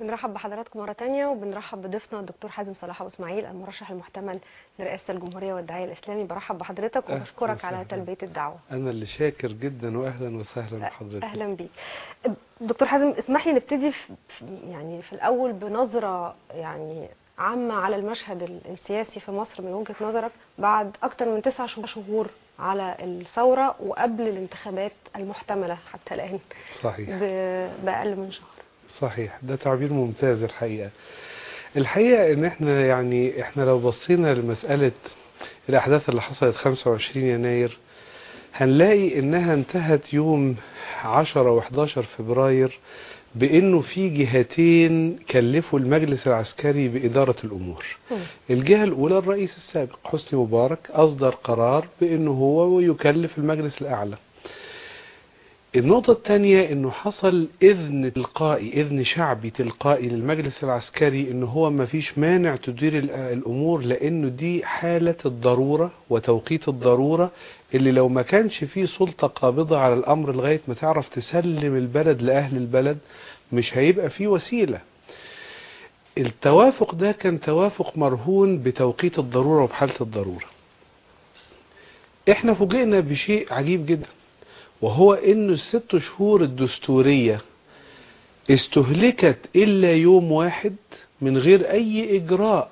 بنرحب بحضراتكم مرة تانية وبنرحب بضيفنا الدكتور حازم صلاح أبو إسماعيل المرشح المحتمل لرئاسة الجمهورية والداعية الإسلامي برحب بحضرتك أهلا وبشكرك على وسهلا. تلبية الدعوة أنا اللي شاكر جدا وأهلا وسهلا بحضرتك أهلا بيك دكتور حازم اسمح لي نبتدي في في- يعني في الأول بنظرة يعني عامة على المشهد ال- السياسي في مصر من وجهة نظرك بعد أكتر من تسع شهور- شهور على الثورة وقبل الانتخابات المحتملة حتى الآن صحيح ب- بأقل من شهر صحيح ده تعبير ممتاز الحقيقة الحقيقة ان احنا يعني احنا لو بصينا لمسألة الاحداث اللي حصلت 25 يناير هنلاقي انها انتهت يوم 10 و11 فبراير بانه في جهتين كلفوا المجلس العسكري بادارة الامور مم. الجهة الاولى الرئيس السابق حسني مبارك اصدر قرار بانه هو يكلف المجلس الاعلى النقطة الثانية انه حصل اذن تلقائي اذن شعبي تلقائي للمجلس العسكري انه هو ما فيش مانع تدير ال- الامور لانه دي حالة الضرورة وتوقيت الضرورة اللي لو ما كانش فيه سلطة قابضة على الامر لغاية ما تعرف تسلم البلد لاهل البلد مش هيبقى فيه وسيلة التوافق ده كان توافق مرهون بتوقيت الضرورة وبحالة الضرورة احنا فوجئنا بشيء عجيب جدا وهو انه الست شهور الدستورية استهلكت الا يوم واحد من غير اي اجراء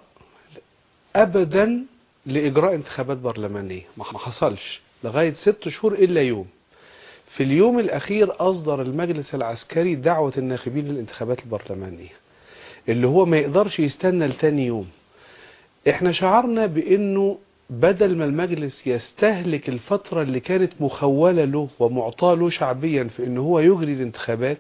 ابدا لاجراء انتخابات برلمانية ما حصلش لغاية ست شهور الا يوم في اليوم الاخير اصدر المجلس العسكري دعوة الناخبين للانتخابات البرلمانية اللي هو ما يقدرش يستنى لتاني يوم احنا شعرنا بانه بدل ما المجلس يستهلك الفترة اللي كانت مخولة له ومعطاة له شعبيا في ان هو يجري الانتخابات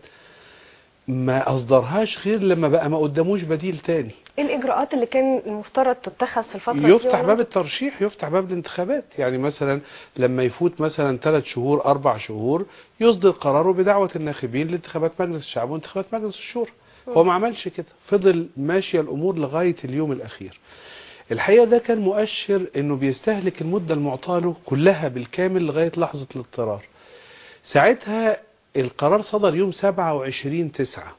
ما اصدرهاش غير لما بقى ما قداموش بديل تاني ايه الاجراءات اللي كان المفترض تتخذ في الفتره دي يفتح وأنا- باب الترشيح يفتح باب الانتخابات يعني مثلا لما يفوت مثلا ثلاث شهور اربع شهور يصدر قراره بدعوة الناخبين لانتخابات مجلس الشعب وانتخابات مجلس الشورى هو ما عملش كده فضل ماشية الامور لغاية اليوم الاخير الحقيقة ده كان مؤشر انه بيستهلك المدة المعطاة له كلها بالكامل لغاية لحظة الاضطرار ساعتها القرار صدر يوم 27 تسعة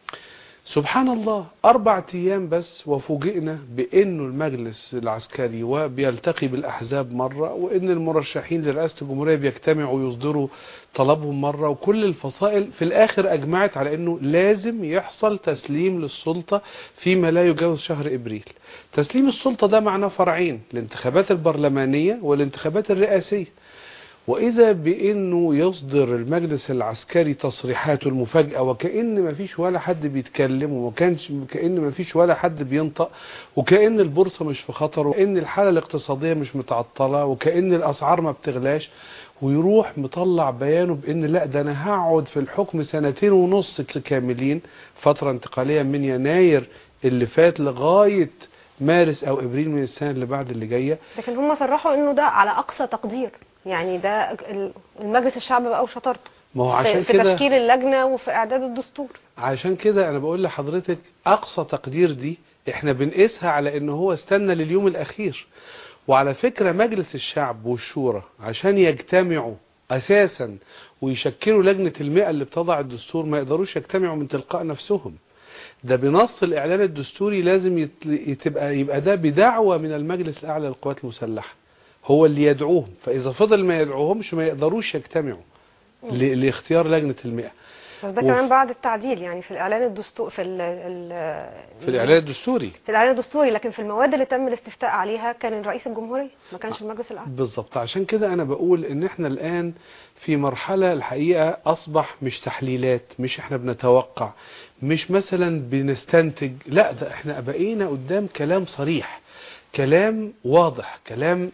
سبحان الله أربع أيام بس وفوجئنا بأنه المجلس العسكري وبيلتقي بالأحزاب مرة وأن المرشحين لرئاسة الجمهورية بيجتمعوا ويصدروا طلبهم مرة وكل الفصائل في الآخر أجمعت على أنه لازم يحصل تسليم للسلطة فيما لا يجاوز شهر إبريل تسليم السلطة ده معناه فرعين الانتخابات البرلمانية والانتخابات الرئاسية وإذا بأنه يصدر المجلس العسكري تصريحاته المفاجئة وكأن ما فيش ولا حد بيتكلم وكانش كأن ما فيش ولا حد بينطق وكأن البورصة مش في خطر وكأن الحالة الاقتصادية مش متعطلة وكأن الأسعار ما بتغلاش ويروح مطلع بيانه بأن لا ده أنا هقعد في الحكم سنتين ونص كاملين فترة انتقالية من يناير اللي فات لغاية مارس أو إبريل من السنة اللي بعد اللي جاية لكن هم صرحوا انه ده على اقصى تقدير يعني ده ال- المجلس الشعب بقى وشطارته ما هو في, عشان في كده تشكيل اللجنه وفي اعداد الدستور عشان كده انا بقول لحضرتك اقصى تقدير دي احنا بنقيسها على ان هو استنى لليوم الاخير وعلى فكرة مجلس الشعب والشورى عشان يجتمعوا اساسا ويشكلوا لجنة المئة اللي بتضع الدستور ما يقدروش يجتمعوا من تلقاء نفسهم ده بنص الاعلان الدستوري لازم يت- تبقى يبقى ده بدعوة من المجلس الاعلى للقوات المسلحة هو اللي يدعوهم فاذا فضل ما يدعوهمش ما يقدروش يجتمعوا ل- لاختيار لجنة المئة بس ده وف- كمان بعد التعديل يعني في الاعلان الدستور في ال ال في الاعلان الدستوري في الاعلان الدستوري لكن في المواد اللي تم الاستفتاء عليها كان رئيس الجمهوريه ما كانش المجلس الاعلى بالظبط عشان كده انا بقول ان احنا الان في مرحلة الحقيقة اصبح مش تحليلات مش احنا بنتوقع مش مثلا بنستنتج لا ده احنا بقينا قدام كلام صريح كلام واضح كلام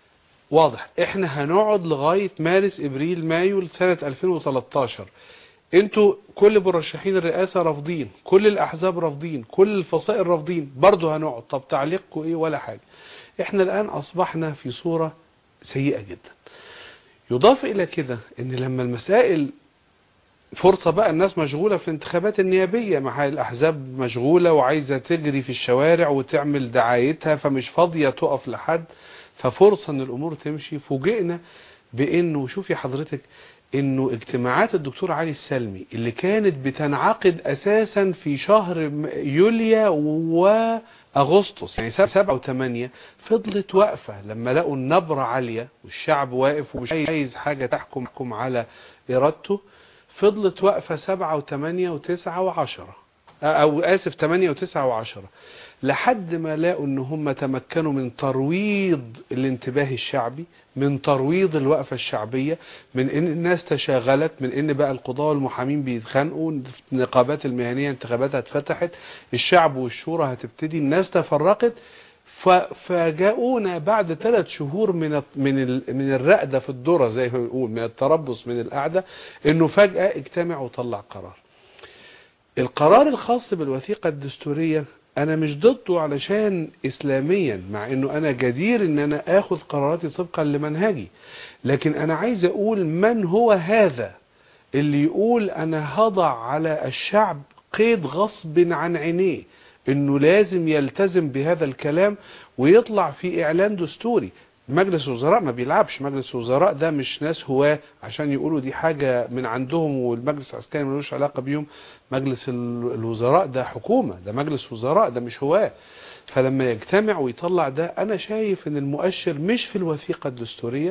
واضح احنا هنقعد لغاية مارس ابريل مايو لسنة 2013 انتوا كل مرشحين الرئاسة رافضين كل الاحزاب رافضين كل الفصائل رافضين برضه هنقعد طب تعليقكم ايه ولا حاجة احنا الان اصبحنا في صورة سيئة جدا يضاف الى كده ان لما المسائل فرصة بقى الناس مشغولة في الانتخابات النيابية مع الأحزاب مشغولة وعايزة تجري في الشوارع وتعمل دعايتها فمش فاضية تقف لحد ففرصة ان الأمور تمشي فوجئنا بأنه شوفي حضرتك انه اجتماعات الدكتور علي السلمي اللي كانت بتنعقد اساسا في شهر م- يوليو واغسطس يعني سبعة سبعة وثمانية فضلت واقفة لما لقوا النبرة عالية والشعب واقف ومش عايز حاجة تحكم تحكم على ارادته فضلت واقفة سبعة وثمانية وتسعة وعشرة او اسف 8 و9 و10 لحد ما لقوا ان هم تمكنوا من ترويض الانتباه الشعبي من ترويض الوقفة الشعبية من ان الناس تشاغلت من ان بقى القضاة والمحامين بيتخانقوا النقابات المهنية انتخاباتها اتفتحت الشعب والشورى هتبتدي الناس تفرقت فجاءونا بعد ثلاث شهور من الت- من ال- من الرقدة في الذرة زي ما بنقول من التربص من القعدة انه فجأة اجتمع وطلع قرار القرار الخاص بالوثيقة الدستورية انا مش ضده علشان اسلاميا مع انه انا جدير ان انا اخذ قراراتي طبقا لمنهجي لكن انا عايز اقول من هو هذا اللي يقول انا هضع على الشعب قيد غصب عن عينيه انه لازم يلتزم بهذا الكلام ويطلع في اعلان دستوري مجلس الوزراء ما بيلعبش مجلس الوزراء ده مش ناس هواه عشان يقولوا دي حاجة من عندهم والمجلس العسكري ملوش علاقة بيهم مجلس ال- الوزراء ده حكومة ده مجلس وزراء ده مش هواه فلما يجتمع ويطلع ده انا شايف ان المؤشر مش في الوثيقة الدستورية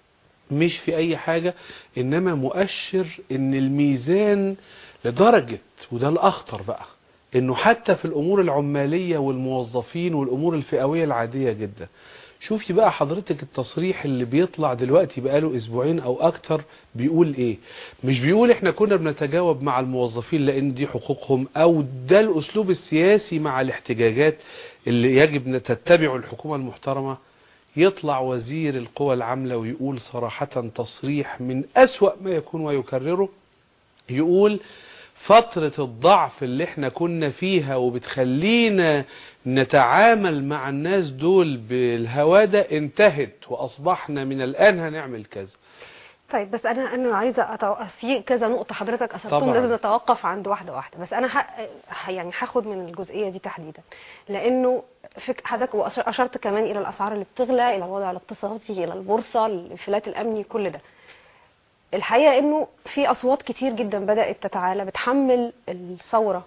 مش في اي حاجة انما مؤشر ان الميزان لدرجة وده الاخطر بقى انه حتى في الامور العمالية والموظفين والامور الفئوية العادية جدا شوفي بقى حضرتك التصريح اللي بيطلع دلوقتي بقاله اسبوعين او اكتر بيقول ايه مش بيقول احنا كنا بنتجاوب مع الموظفين لان دي حقوقهم او ده الاسلوب السياسي مع الاحتجاجات اللي يجب ان تتبعه الحكومة المحترمة يطلع وزير القوى العاملة ويقول صراحة تصريح من أسوأ ما يكون ويكرره يقول فترة الضعف اللي احنا كنا فيها وبتخلينا نتعامل مع الناس دول بالهوادة انتهت وأصبحنا من الآن هنعمل كذا طيب بس انا انا عايزه أتوقف في كذا نقطه حضرتك اثرتهم طبعاً. لازم نتوقف عند واحده واحده بس انا ه... ه- يعني هاخد من الجزئيه دي تحديدا لانه فك... حضرتك وأش- اشرت كمان الى الاسعار اللي بتغلى الى الوضع الاقتصادي الى البورصه الانفلات الامني كل ده الحقيقه انه في اصوات كتير جدا بدات تتعالى بتحمل الثوره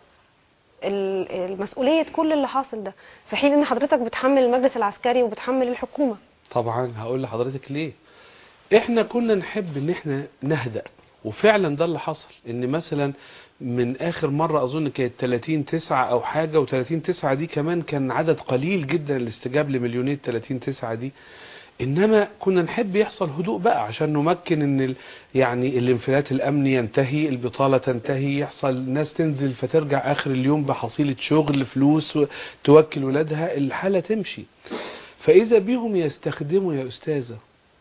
ال- المسؤوليه كل اللي حاصل ده في حين ان حضرتك بتحمل المجلس العسكري وبتحمل الحكومه طبعا هقول لحضرتك ليه احنا كنا نحب ان احنا نهدأ وفعلا ده اللي حصل ان مثلا من اخر مرة اظن كانت 30 9 او حاجة و30 9 دي كمان كان عدد قليل جدا اللي استجاب لمليونية 30 9 دي انما كنا نحب يحصل هدوء بقى عشان نمكن ان ال... يعني الانفلات الامني ينتهي البطالة تنتهي يحصل الناس تنزل فترجع اخر اليوم بحصيلة شغل فلوس توكل ولادها الحالة تمشي فاذا بيهم يستخدموا يا استاذة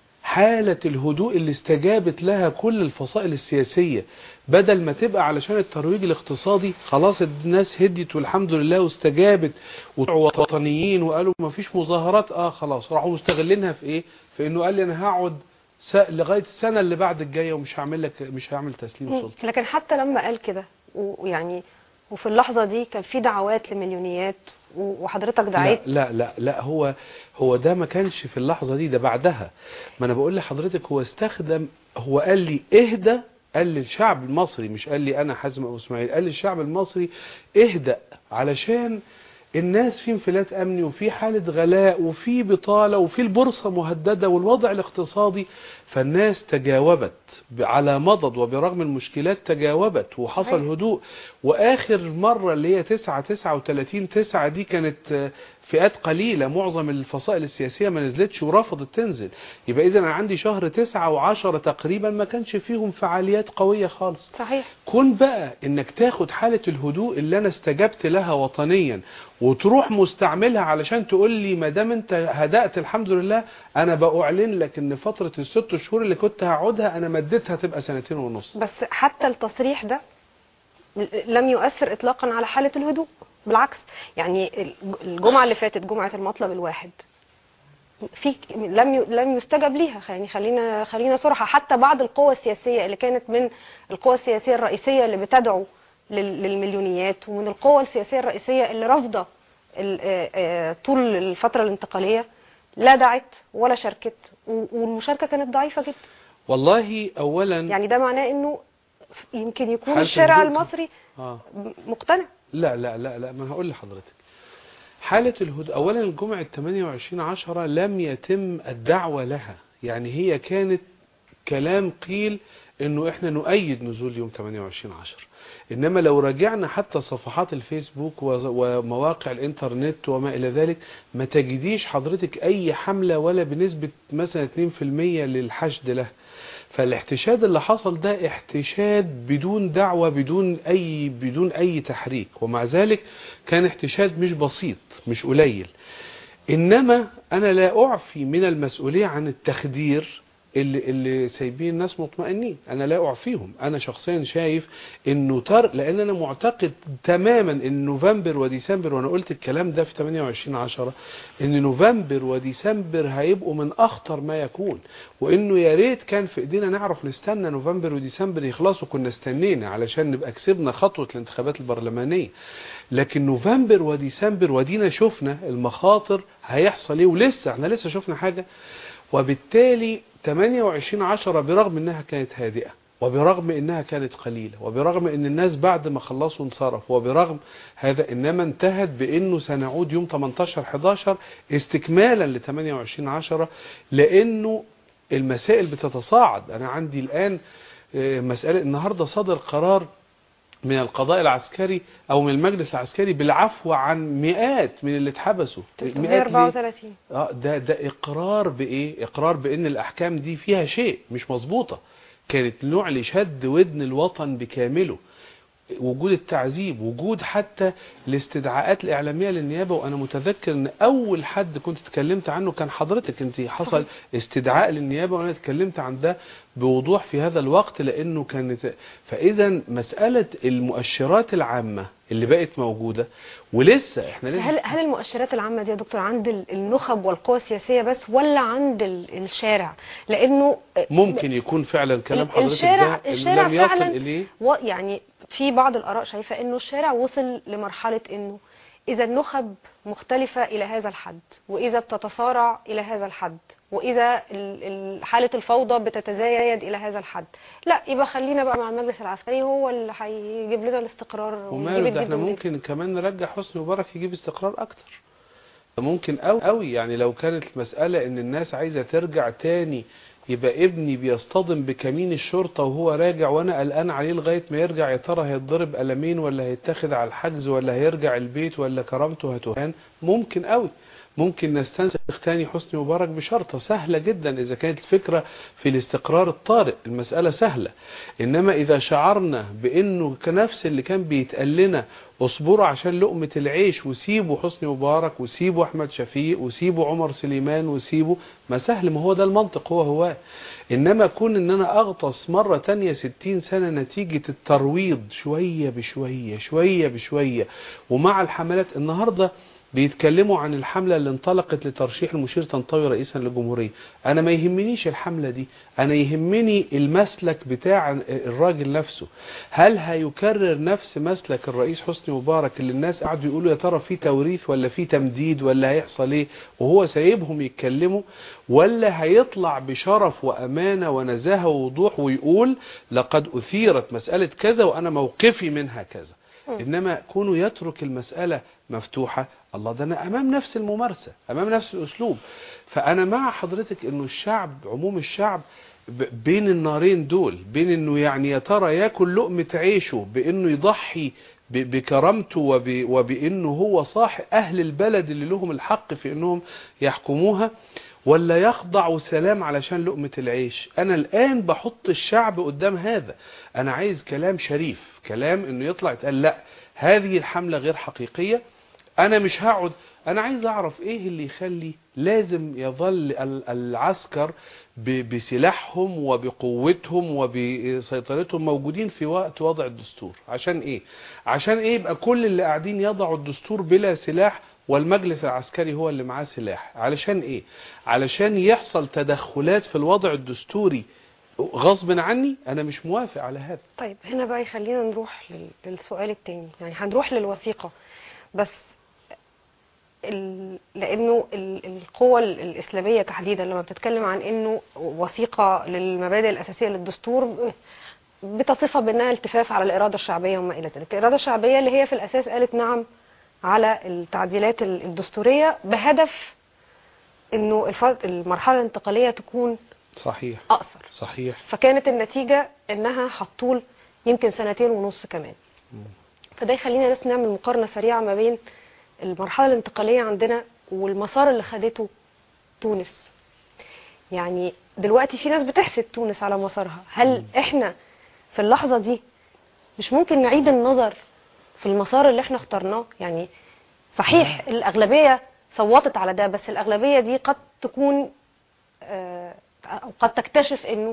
حالة الهدوء اللي استجابت لها كل الفصائل السياسية بدل ما تبقى علشان الترويج الاقتصادي خلاص الناس هديت والحمد لله واستجابت وطلعوا وطنيين وقالوا ما فيش مظاهرات اه خلاص راحوا مستغلينها في ايه في انه قال لي انا هقعد س- لغاية السنة اللي بعد الجاية ومش هعمل لك مش هعمل تسليم سلطة لكن حتى لما قال كده و- ويعني وفي اللحظة دي كان في دعوات لمليونيات و- وحضرتك دعيت لا لا لا لا هو هو ده ما كانش في اللحظة دي ده بعدها ما انا بقول لحضرتك هو استخدم هو قال لي اهدى قال للشعب المصري مش قال لي انا حازم ابو اسماعيل قال للشعب المصري اهدأ علشان الناس في انفلات امني وفي حالة غلاء وفي بطالة وفي البورصة مهددة والوضع الاقتصادي فالناس تجاوبت ب- على مضض وبرغم المشكلات تجاوبت وحصل صحيح. هدوء واخر مرة اللي هي 9 39 9 دي كانت آه، فئات قليلة معظم الفصائل السياسية ما نزلتش ورفضت تنزل يبقى اذا انا عندي شهر 9 و10 تقريبا ما كانش فيهم فعاليات قوية خالص صحيح كون بقى انك تاخد حالة الهدوء اللي انا استجبت لها وطنيا وتروح مستعملها علشان تقول لي ما دام انت هدأت الحمد لله انا بأعلن لك ان فترة الست شهور اللي كنت هقعدها انا مدتها تبقى سنتين ونص بس حتى التصريح ده ل- لم يؤثر اطلاقا على حالة الهدوء بالعكس يعني الج- الجمعة اللي فاتت جمعة المطلب الواحد في لم ي- لم يستجب ليها يعني خلينا خلينا صراحة حتى بعض القوى السياسية اللي كانت من القوى السياسية الرئيسية اللي بتدعو لل- للمليونيات ومن القوى السياسية الرئيسية اللي رافضة ال- آه، آه، طول الفترة الانتقالية لا دعت ولا شاركت و- والمشاركة كانت ضعيفة جدا والله اولا يعني ده معناه انه يمكن يكون حالة الشارع الهدوء. المصري اه مقتنع لا لا لا لا ما أنا هقول لحضرتك حالة الهدوء أولا الجمعة 28 عشرة لم يتم الدعوة لها يعني هي كانت كلام قيل انه احنا نؤيد نزول يوم 28 عشر انما لو راجعنا حتى صفحات الفيسبوك و- ومواقع الانترنت وما الى ذلك ما تجديش حضرتك اي حملة ولا بنسبة مثلا 2% للحشد له فالاحتشاد اللي حصل ده احتشاد بدون دعوة بدون اي بدون اي تحريك ومع ذلك كان احتشاد مش بسيط مش قليل انما انا لا اعفي من المسؤولية عن التخدير اللي, اللي سايبين الناس مطمئنين انا لا اعفيهم انا شخصيا شايف انه تر لان انا معتقد تماما ان نوفمبر وديسمبر وانا قلت الكلام ده في 28 عشرة ان نوفمبر وديسمبر هيبقوا من اخطر ما يكون وانه يا ريت كان في ايدينا نعرف نستنى نوفمبر وديسمبر يخلصوا كنا استنينا علشان نبقى كسبنا خطوة الانتخابات البرلمانية لكن نوفمبر وديسمبر ودينا شفنا المخاطر هيحصل ايه ولسه احنا لسه شفنا حاجة وبالتالي 28 عشرة برغم انها كانت هادئة وبرغم انها كانت قليلة وبرغم ان الناس بعد ما خلصوا انصرف وبرغم هذا انما انتهت بانه سنعود يوم 18 11 استكمالا ل 28 عشرة لانه المسائل بتتصاعد انا عندي الان آه، مسألة النهاردة صدر قرار من القضاء العسكري او من المجلس العسكري بالعفو عن مئات من اللي اتحبسوا مئات ليه؟ 334 اه ده ده اقرار بايه اقرار بان الاحكام دي فيها شيء مش مظبوطه كانت نوع لشد ودن الوطن بكامله وجود التعذيب وجود حتى الاستدعاءات الاعلاميه للنيابه وانا متذكر ان اول حد كنت اتكلمت عنه كان حضرتك انت حصل استدعاء للنيابه وانا اتكلمت عن ده بوضوح في هذا الوقت لانه كانت فاذا مساله المؤشرات العامه اللي بقت موجوده ولسه احنا لسه هل هل المؤشرات العامه دي يا دكتور عند ال- النخب والقوى السياسيه بس ولا عند ال- الشارع لانه ممكن يكون فعلا كلام ال- حضرتك الشارع- ده الشارع لم يصل فعلاً اليه و- يعني في بعض الآراء شايفة أنه الشارع وصل لمرحلة أنه إذا النخب مختلفة إلى هذا الحد وإذا بتتصارع إلى هذا الحد وإذا ال- ال- حالة الفوضى بتتزايد إلى هذا الحد لا يبقى خلينا بقى مع المجلس العسكري هو اللي هيجيب لنا الاستقرار ويجيب وماله ده الدين احنا والدين. ممكن كمان نرجع حسني مبارك يجيب استقرار اكتر ممكن قوي قوي يعني لو كانت المسألة ان الناس عايزة ترجع تاني يبقى ابني بيصطدم بكمين الشرطة وهو راجع وانا قلقان عليه لغاية ما يرجع يا ترى هيتضرب قلمين ولا هيتاخد على الحجز ولا هيرجع البيت ولا كرامته هتهان ممكن قوي ممكن نستنسخ تاني حسني مبارك بشرطة سهلة جدا إذا كانت الفكرة في الاستقرار الطارئ المسألة سهلة إنما إذا شعرنا بأنه كنفس اللي كان بيتقال لنا اصبروا عشان لقمة العيش وسيبوا حسني مبارك وسيبوا أحمد شفيق وسيبوا عمر سليمان وسيبوا ما سهل ما هو ده المنطق هو هو إنما كون إن أنا أغطس مرة تانية ستين سنة نتيجة الترويض شوية بشوية شوية بشوية ومع الحملات النهاردة بيتكلموا عن الحملة اللي انطلقت لترشيح المشير طنطاوي رئيسا للجمهورية انا ما يهمنيش الحملة دي انا يهمني المسلك بتاع الراجل نفسه هل هيكرر نفس مسلك الرئيس حسني مبارك اللي الناس قعدوا يقولوا يا ترى في توريث ولا في تمديد ولا هيحصل ايه وهو سايبهم يتكلموا ولا هيطلع بشرف وامانة ونزاهة ووضوح ويقول لقد اثيرت مسألة كذا وانا موقفي منها كذا انما كونه يترك المسألة مفتوحة الله ده انا امام نفس الممارسة امام نفس الاسلوب فانا مع حضرتك انه الشعب عموم الشعب ب- بين النارين دول بين انه يعني يا ترى ياكل لقمة عيشه بانه يضحي ب- بكرامته وب- وبانه هو صاحب اهل البلد اللي لهم الحق في انهم يحكموها ولا يخضع سلام علشان لقمة العيش انا الان بحط الشعب قدام هذا انا عايز كلام شريف كلام انه يطلع يتقال لا هذه الحملة غير حقيقية انا مش هقعد انا عايز اعرف ايه اللي يخلي لازم يظل ال- العسكر ب- بسلاحهم وبقوتهم وبسيطرتهم موجودين في وقت وضع الدستور عشان ايه عشان ايه يبقى كل اللي قاعدين يضعوا الدستور بلا سلاح والمجلس العسكري هو اللي معاه سلاح علشان ايه علشان يحصل تدخلات في الوضع الدستوري غصب عني انا مش موافق على هذا طيب هنا بقى يخلينا نروح لل- للسؤال التاني يعني هنروح للوثيقة بس ال- لانه ال- القوى ال- الاسلاميه تحديدا لما بتتكلم عن انه وثيقه للمبادئ الاساسيه للدستور بتصفها بانها التفاف على الاراده الشعبيه وما الى ذلك الاراده الشعبيه اللي هي في الاساس قالت نعم على التعديلات ال- الدستوريه بهدف انه الف- المرحله الانتقاليه تكون صحيح اقصر صحيح فكانت النتيجة انها هتطول يمكن سنتين ونص كمان فده يخلينا بس نعمل مقارنة سريعة ما بين المرحلة الانتقالية عندنا والمسار اللي خدته تونس يعني دلوقتي في ناس بتحسد تونس على مسارها هل احنا في اللحظة دي مش ممكن نعيد النظر في المسار اللي احنا اخترناه يعني صحيح الأغلبية صوتت على ده بس الأغلبية دي قد تكون آه، أو قد تكتشف انه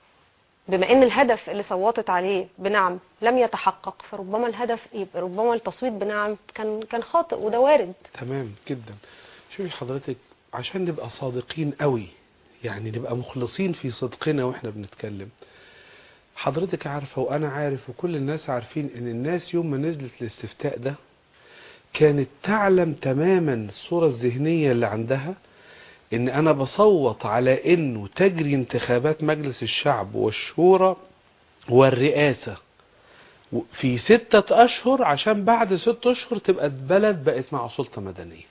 بما ان الهدف اللي صوتت عليه بنعم لم يتحقق فربما الهدف يبقى ربما التصويت بنعم كان كان خاطئ وده وارد تمام جدا شوفي حضرتك عشان نبقى صادقين قوي يعني نبقى مخلصين في صدقنا واحنا بنتكلم حضرتك عارفة وانا عارف وكل الناس عارفين ان الناس يوم ما نزلت الاستفتاء ده كانت تعلم تماما الصورة الذهنية اللي عندها ان انا بصوت على انه تجري انتخابات مجلس الشعب والشورى والرئاسة و- في ستة اشهر عشان بعد ست اشهر تبقى البلد بقت مع سلطة مدنية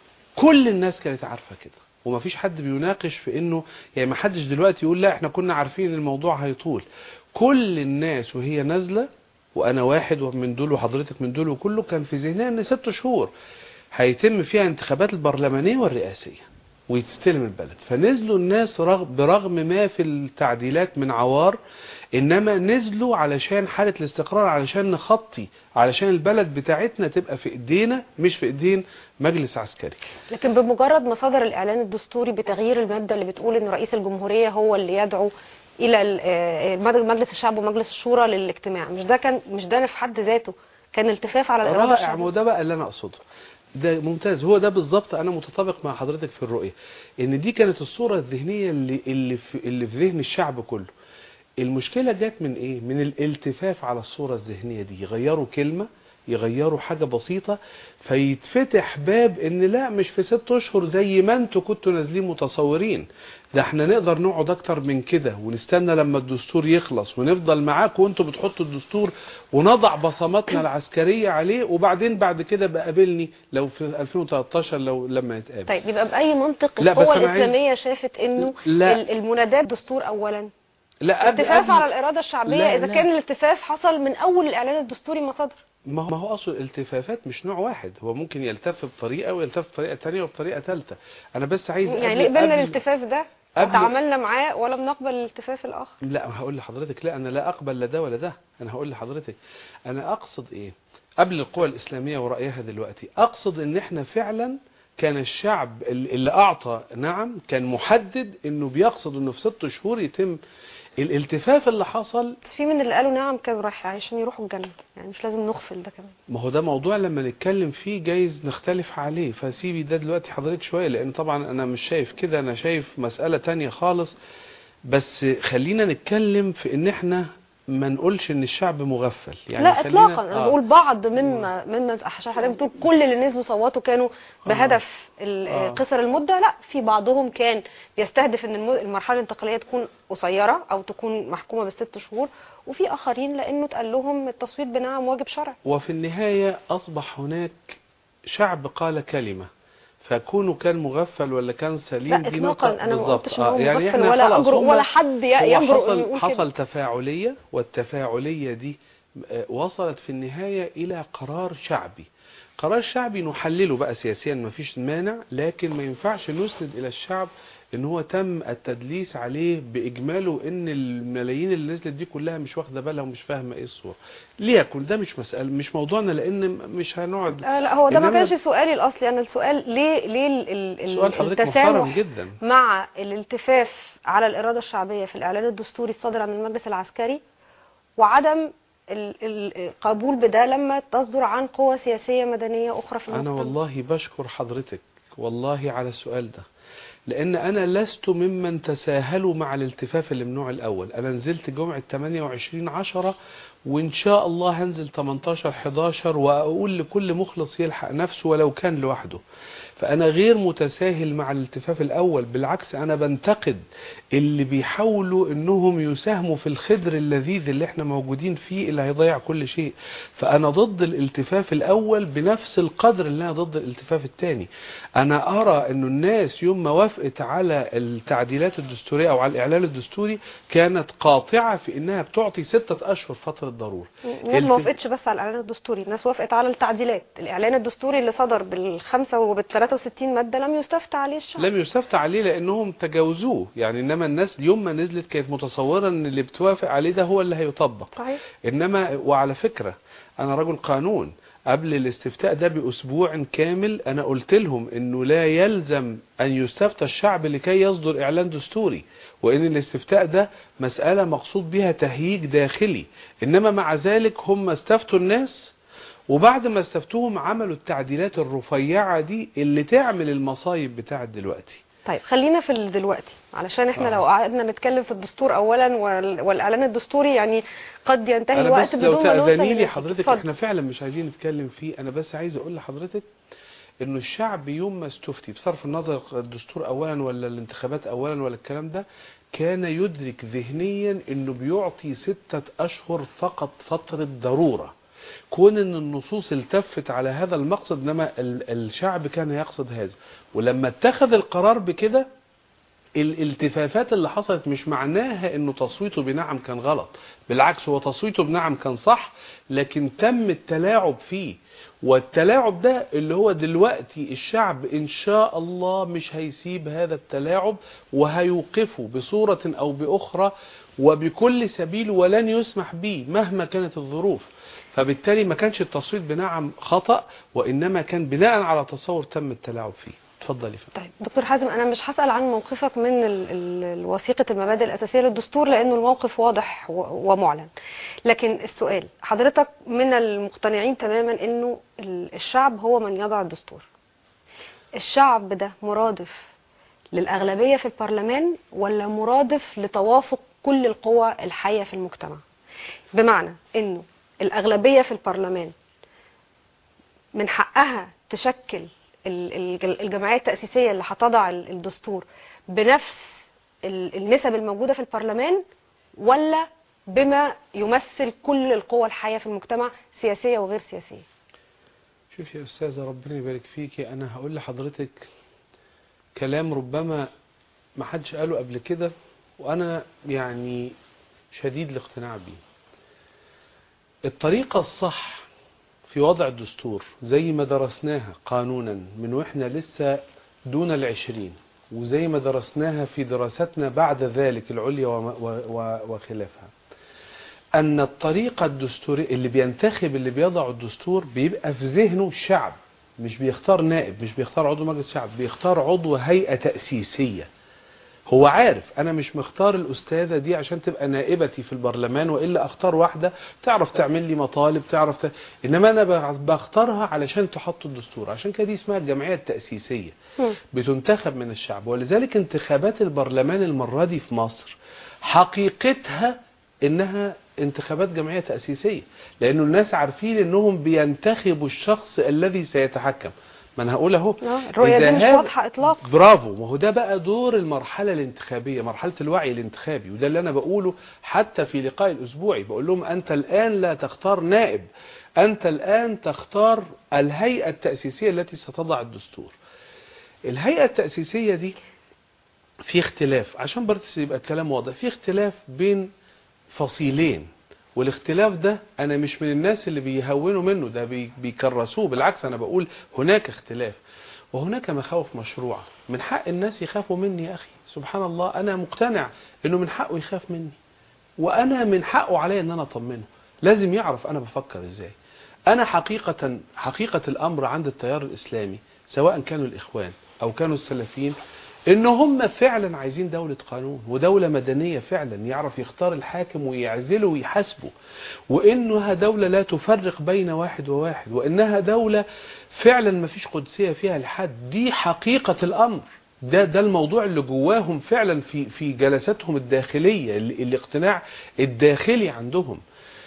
كل الناس كانت عارفة كده ومفيش حد بيناقش في انه يعني ما حدش دلوقتي يقول لا احنا كنا عارفين الموضوع هيطول كل الناس وهي نازلة وانا واحد ومن دول وحضرتك من دول وكله كان في ذهنها ان ست شهور هيتم فيها انتخابات البرلمانية والرئاسية ويستلم البلد فنزلوا الناس رغ برغم ما في التعديلات من عوار انما نزلوا علشان حالة الاستقرار علشان نخطي علشان البلد بتاعتنا تبقى في ايدينا مش في ايدين مجلس عسكري لكن بمجرد ما صدر الاعلان الدستوري بتغيير الماده اللي بتقول ان رئيس الجمهوريه هو اللي يدعو الى ال- آه، المد- مجلس الشعب ومجلس الشورى للاجتماع مش ده كان مش ده في حد ذاته كان التفاف على الاراده رائع الشعبيه ما ده بقى اللي انا اقصده ده ممتاز هو ده بالظبط انا متطابق مع حضرتك في الرؤيه ان دي كانت الصوره الذهنيه اللي اللي في اللي في ذهن الشعب كله المشكله جت من ايه من الالتفاف على الصوره الذهنيه دي يغيروا كلمه يغيروا حاجه بسيطه فيتفتح باب ان لا مش في ست اشهر زي ما انتوا كنتوا نازلين متصورين ده احنا نقدر نقعد اكتر من كده ونستنى لما الدستور يخلص ونفضل معاك وانتوا بتحطوا الدستور ونضع بصماتنا العسكرية عليه وبعدين بعد كده بقابلني لو في 2013 لو لما نتقابل طيب يبقى باي منطق لا، بس القوى أنا عايز- الاسلاميه شافت انه لا. ال- المناداه بالدستور اولا لا قبل- التفاف قبل- على الاراده الشعبيه لا، اذا لا. كان الالتفاف حصل من اول الاعلان الدستوري ما صدر ما هو ما هو اصل الالتفافات مش نوع واحد هو ممكن يلتف بطريقه ويلتف بطريقه ثانيه وبطريقه ثالثه انا بس عايز يعني قبل- ليه قبلنا قبل- الالتفاف ده قبل- تعاملنا معاه ولم نقبل الالتفاف الاخر لا هقول لحضرتك لا انا لا اقبل لا ده ولا ده انا هقول لحضرتك انا اقصد ايه قبل القوى الاسلاميه ورايها دلوقتي اقصد ان احنا فعلا كان الشعب اللي اللي اعطى نعم كان محدد انه بيقصد انه في ست شهور يتم الالتفاف اللي حصل بس في من اللي قالوا نعم كانوا رايح عشان يروحوا الجنه يعني مش لازم نغفل ده كمان ما هو ده موضوع لما نتكلم فيه جايز نختلف عليه فسيبي ده دلوقتي حضرتك شوية لان طبعا انا مش شايف كده انا شايف مسألة تانية خالص بس خلينا نتكلم في ان احنا ما نقولش ان الشعب مغفل يعني لا خلينا- اطلاقا انا بقول بعض مما مما عشان حضرتك بتقول كل اللي نزلوا صوتوا كانوا بهدف ال- آه. قصر المده لا في بعضهم كان بيستهدف ان الم- المرحله الانتقاليه تكون قصيره او تكون محكومه بالست شهور وفي اخرين لانه اتقال لهم التصويت بنعم واجب شرعي وفي النهاية أصبح هناك شعب قال كلمة فكونه كان مغفل ولا كان سليم لا دي اطلاقا نقطة انا ما بالظبط. قلتش ان هو آه، يعني مغفل إحنا ولا خلاص اجرؤ هم- ولا حد ي- هو يجرؤ حصل انه يقول كده حصل تفاعلية والتفاعلية دي آه، وصلت في النهاية إلى قرار شعبي قرار شعبي نحلله بقى سياسيا ما فيش مانع لكن ما ينفعش نسند إلى الشعب ان هو تم التدليس عليه باجماله ان الملايين اللي نزلت دي كلها مش واخده بالها ومش فاهمه ايه الصوره ليكن ده مش مسألة مش موضوعنا لان مش هنقعد آه لا هو ده ما إنما- كانش سؤالي الاصلي انا السؤال ليه ليه ال- ال- سؤال حضرتك محترم التسامح جدا مع الالتفاف على الإرادة الشعبية في الإعلان الدستوري الصادر عن المجلس العسكري وعدم ال- ال- القبول بده لما تصدر عن قوى سياسية مدنية أخرى في انا المجتمع والله بشكر حضرتك والله على السؤال ده لان انا لست ممن تساهلوا مع الالتفاف اللي من النوع الاول انا نزلت جمعة 28 عشرة وان شاء الله هنزل 18 11 واقول لكل مخلص يلحق نفسه ولو كان لوحده فانا غير متساهل مع الالتفاف الاول بالعكس انا بنتقد اللي بيحاولوا انهم يساهموا في الخدر اللذيذ اللي احنا موجودين فيه اللي هيضيع كل شيء فانا ضد الالتفاف الاول بنفس القدر اللي انا ضد الالتفاف الثاني انا ارى انه الناس يوم ما وافقت على التعديلات الدستوريه او على الاعلان الدستوري كانت قاطعه في انها بتعطي ستة اشهر فتره ضروره الناس ما وافقتش بس على الاعلان الدستوري الناس وافقت على التعديلات الاعلان الدستوري اللي صدر بالخمسة وبال 63 ماده لم يستفتى عليه الشعب لم يستفتى عليه لانهم تجاوزوه يعني انما الناس يوم ما نزلت كانت متصوره ان اللي بتوافق عليه ده هو اللي هيطبق صحيح انما وعلى فكره انا رجل قانون قبل الاستفتاء ده باسبوع كامل انا قلت لهم انه لا يلزم ان يستفتى الشعب لكي يصدر اعلان دستوري وان الاستفتاء ده مساله مقصود بها تهييج داخلي انما مع ذلك هم استفتوا الناس وبعد ما استفتوهم عملوا التعديلات الرفيعه دي اللي تعمل المصايب بتاعت دلوقتي طيب خلينا في ال- دلوقتي علشان احنا آه. لو قعدنا نتكلم في الدستور اولا وال- والاعلان الدستوري يعني قد ينتهي انا الوقت بس لو بدون ما نوصل تأذني لي للنتيجة. حضرتك اتفضل. احنا فعلا مش عايزين نتكلم فيه انا بس عايز اقول لحضرتك انه الشعب يوم ما استفتي بصرف النظر الدستور اولا ولا الانتخابات اولا ولا الكلام ده كان يدرك ذهنيا انه بيعطي ستة اشهر فقط فترة ضرورة كون ان النصوص التفت على هذا المقصد انما ال- الشعب كان يقصد هذا ولما اتخذ القرار بكده الالتفافات اللي حصلت مش معناها انه تصويته بنعم كان غلط بالعكس هو تصويته بنعم كان صح لكن تم التلاعب فيه والتلاعب ده اللي هو دلوقتي الشعب ان شاء الله مش هيسيب هذا التلاعب وهيوقفه بصورة او باخرى وبكل سبيل ولن يسمح به مهما كانت الظروف فبالتالي ما كانش التصويت بنعم خطأ وانما كان بناء على تصور تم التلاعب فيه اتفضلي فندم. طيب دكتور حازم انا مش هسال عن موقفك من ال- ال- وثيقه المبادئ الاساسيه للدستور لانه الموقف واضح و- ومعلن لكن السؤال حضرتك من المقتنعين تماما انه ال- الشعب هو من يضع الدستور الشعب ده مرادف للاغلبيه في البرلمان ولا مرادف لتوافق كل القوى الحيه في المجتمع بمعنى انه الاغلبيه في البرلمان من حقها تشكل ال- الج- الجمعية التأسيسية اللي هتضع ال- الدستور بنفس ال- النسب الموجودة في البرلمان ولا بما يمثل كل القوى الحية في المجتمع سياسية وغير سياسية شوف يا أستاذة ربنا يبارك فيكي أنا هقول لحضرتك كلام ربما ما حدش قاله قبل كده وأنا يعني شديد الاقتناع بيه الطريقة الصح في وضع الدستور زي ما درسناها قانونا من وإحنا لسه دون العشرين وزي ما درسناها في دراستنا بعد ذلك العليا وما- و- و- وخلافها أن الطريقة الدستورية اللي بينتخب اللي بيضع الدستور بيبقى في ذهنه الشعب مش بيختار نائب مش بيختار عضو مجلس الشعب بيختار عضو هيئة تأسيسية هو عارف أنا مش مختار الأستاذة دي عشان تبقى نائبتي في البرلمان وإلا أختار واحدة تعرف تعمل لي مطالب تعرف ت... إنما أنا ب- بختارها علشان تحط الدستور عشان كده دي اسمها الجمعية التأسيسية مم. بتنتخب من الشعب ولذلك انتخابات البرلمان المرة دي في مصر حقيقتها انها انتخابات جمعية تأسيسية لانه الناس عارفين انهم بينتخبوا الشخص الذي سيتحكم ما انا هقول اهو آه، الرؤية إذا دي مش هذا- واضحة إطلاقا برافو ما هو ده بقى دور المرحلة الانتخابية مرحلة الوعي الانتخابي وده اللي أنا بقوله حتى في لقاء الأسبوعي بقول لهم أنت الآن لا تختار نائب أنت الآن تختار الهيئة التأسيسية التي ستضع الدستور الهيئة التأسيسية دي في اختلاف عشان برضه يبقى الكلام واضح في اختلاف بين فصيلين والاختلاف ده انا مش من الناس اللي بيهونوا منه ده بي- بيكرسوه بالعكس انا بقول هناك اختلاف وهناك مخاوف مشروعة من حق الناس يخافوا مني يا اخي سبحان الله انا مقتنع انه من حقه يخاف مني وانا من حقه عليا ان انا اطمنه لازم يعرف انا بفكر ازاي انا حقيقة حقيقة الامر عند التيار الاسلامي سواء كانوا الاخوان او كانوا السلفيين ان هم فعلا عايزين دولة قانون ودولة مدنية فعلا يعرف يختار الحاكم ويعزله ويحاسبه وانها دولة لا تفرق بين واحد وواحد وانها دولة فعلا ما فيش قدسية فيها لحد دي حقيقة الامر ده ده الموضوع اللي جواهم فعلا في في جلساتهم الداخلية ال- الاقتناع الداخلي عندهم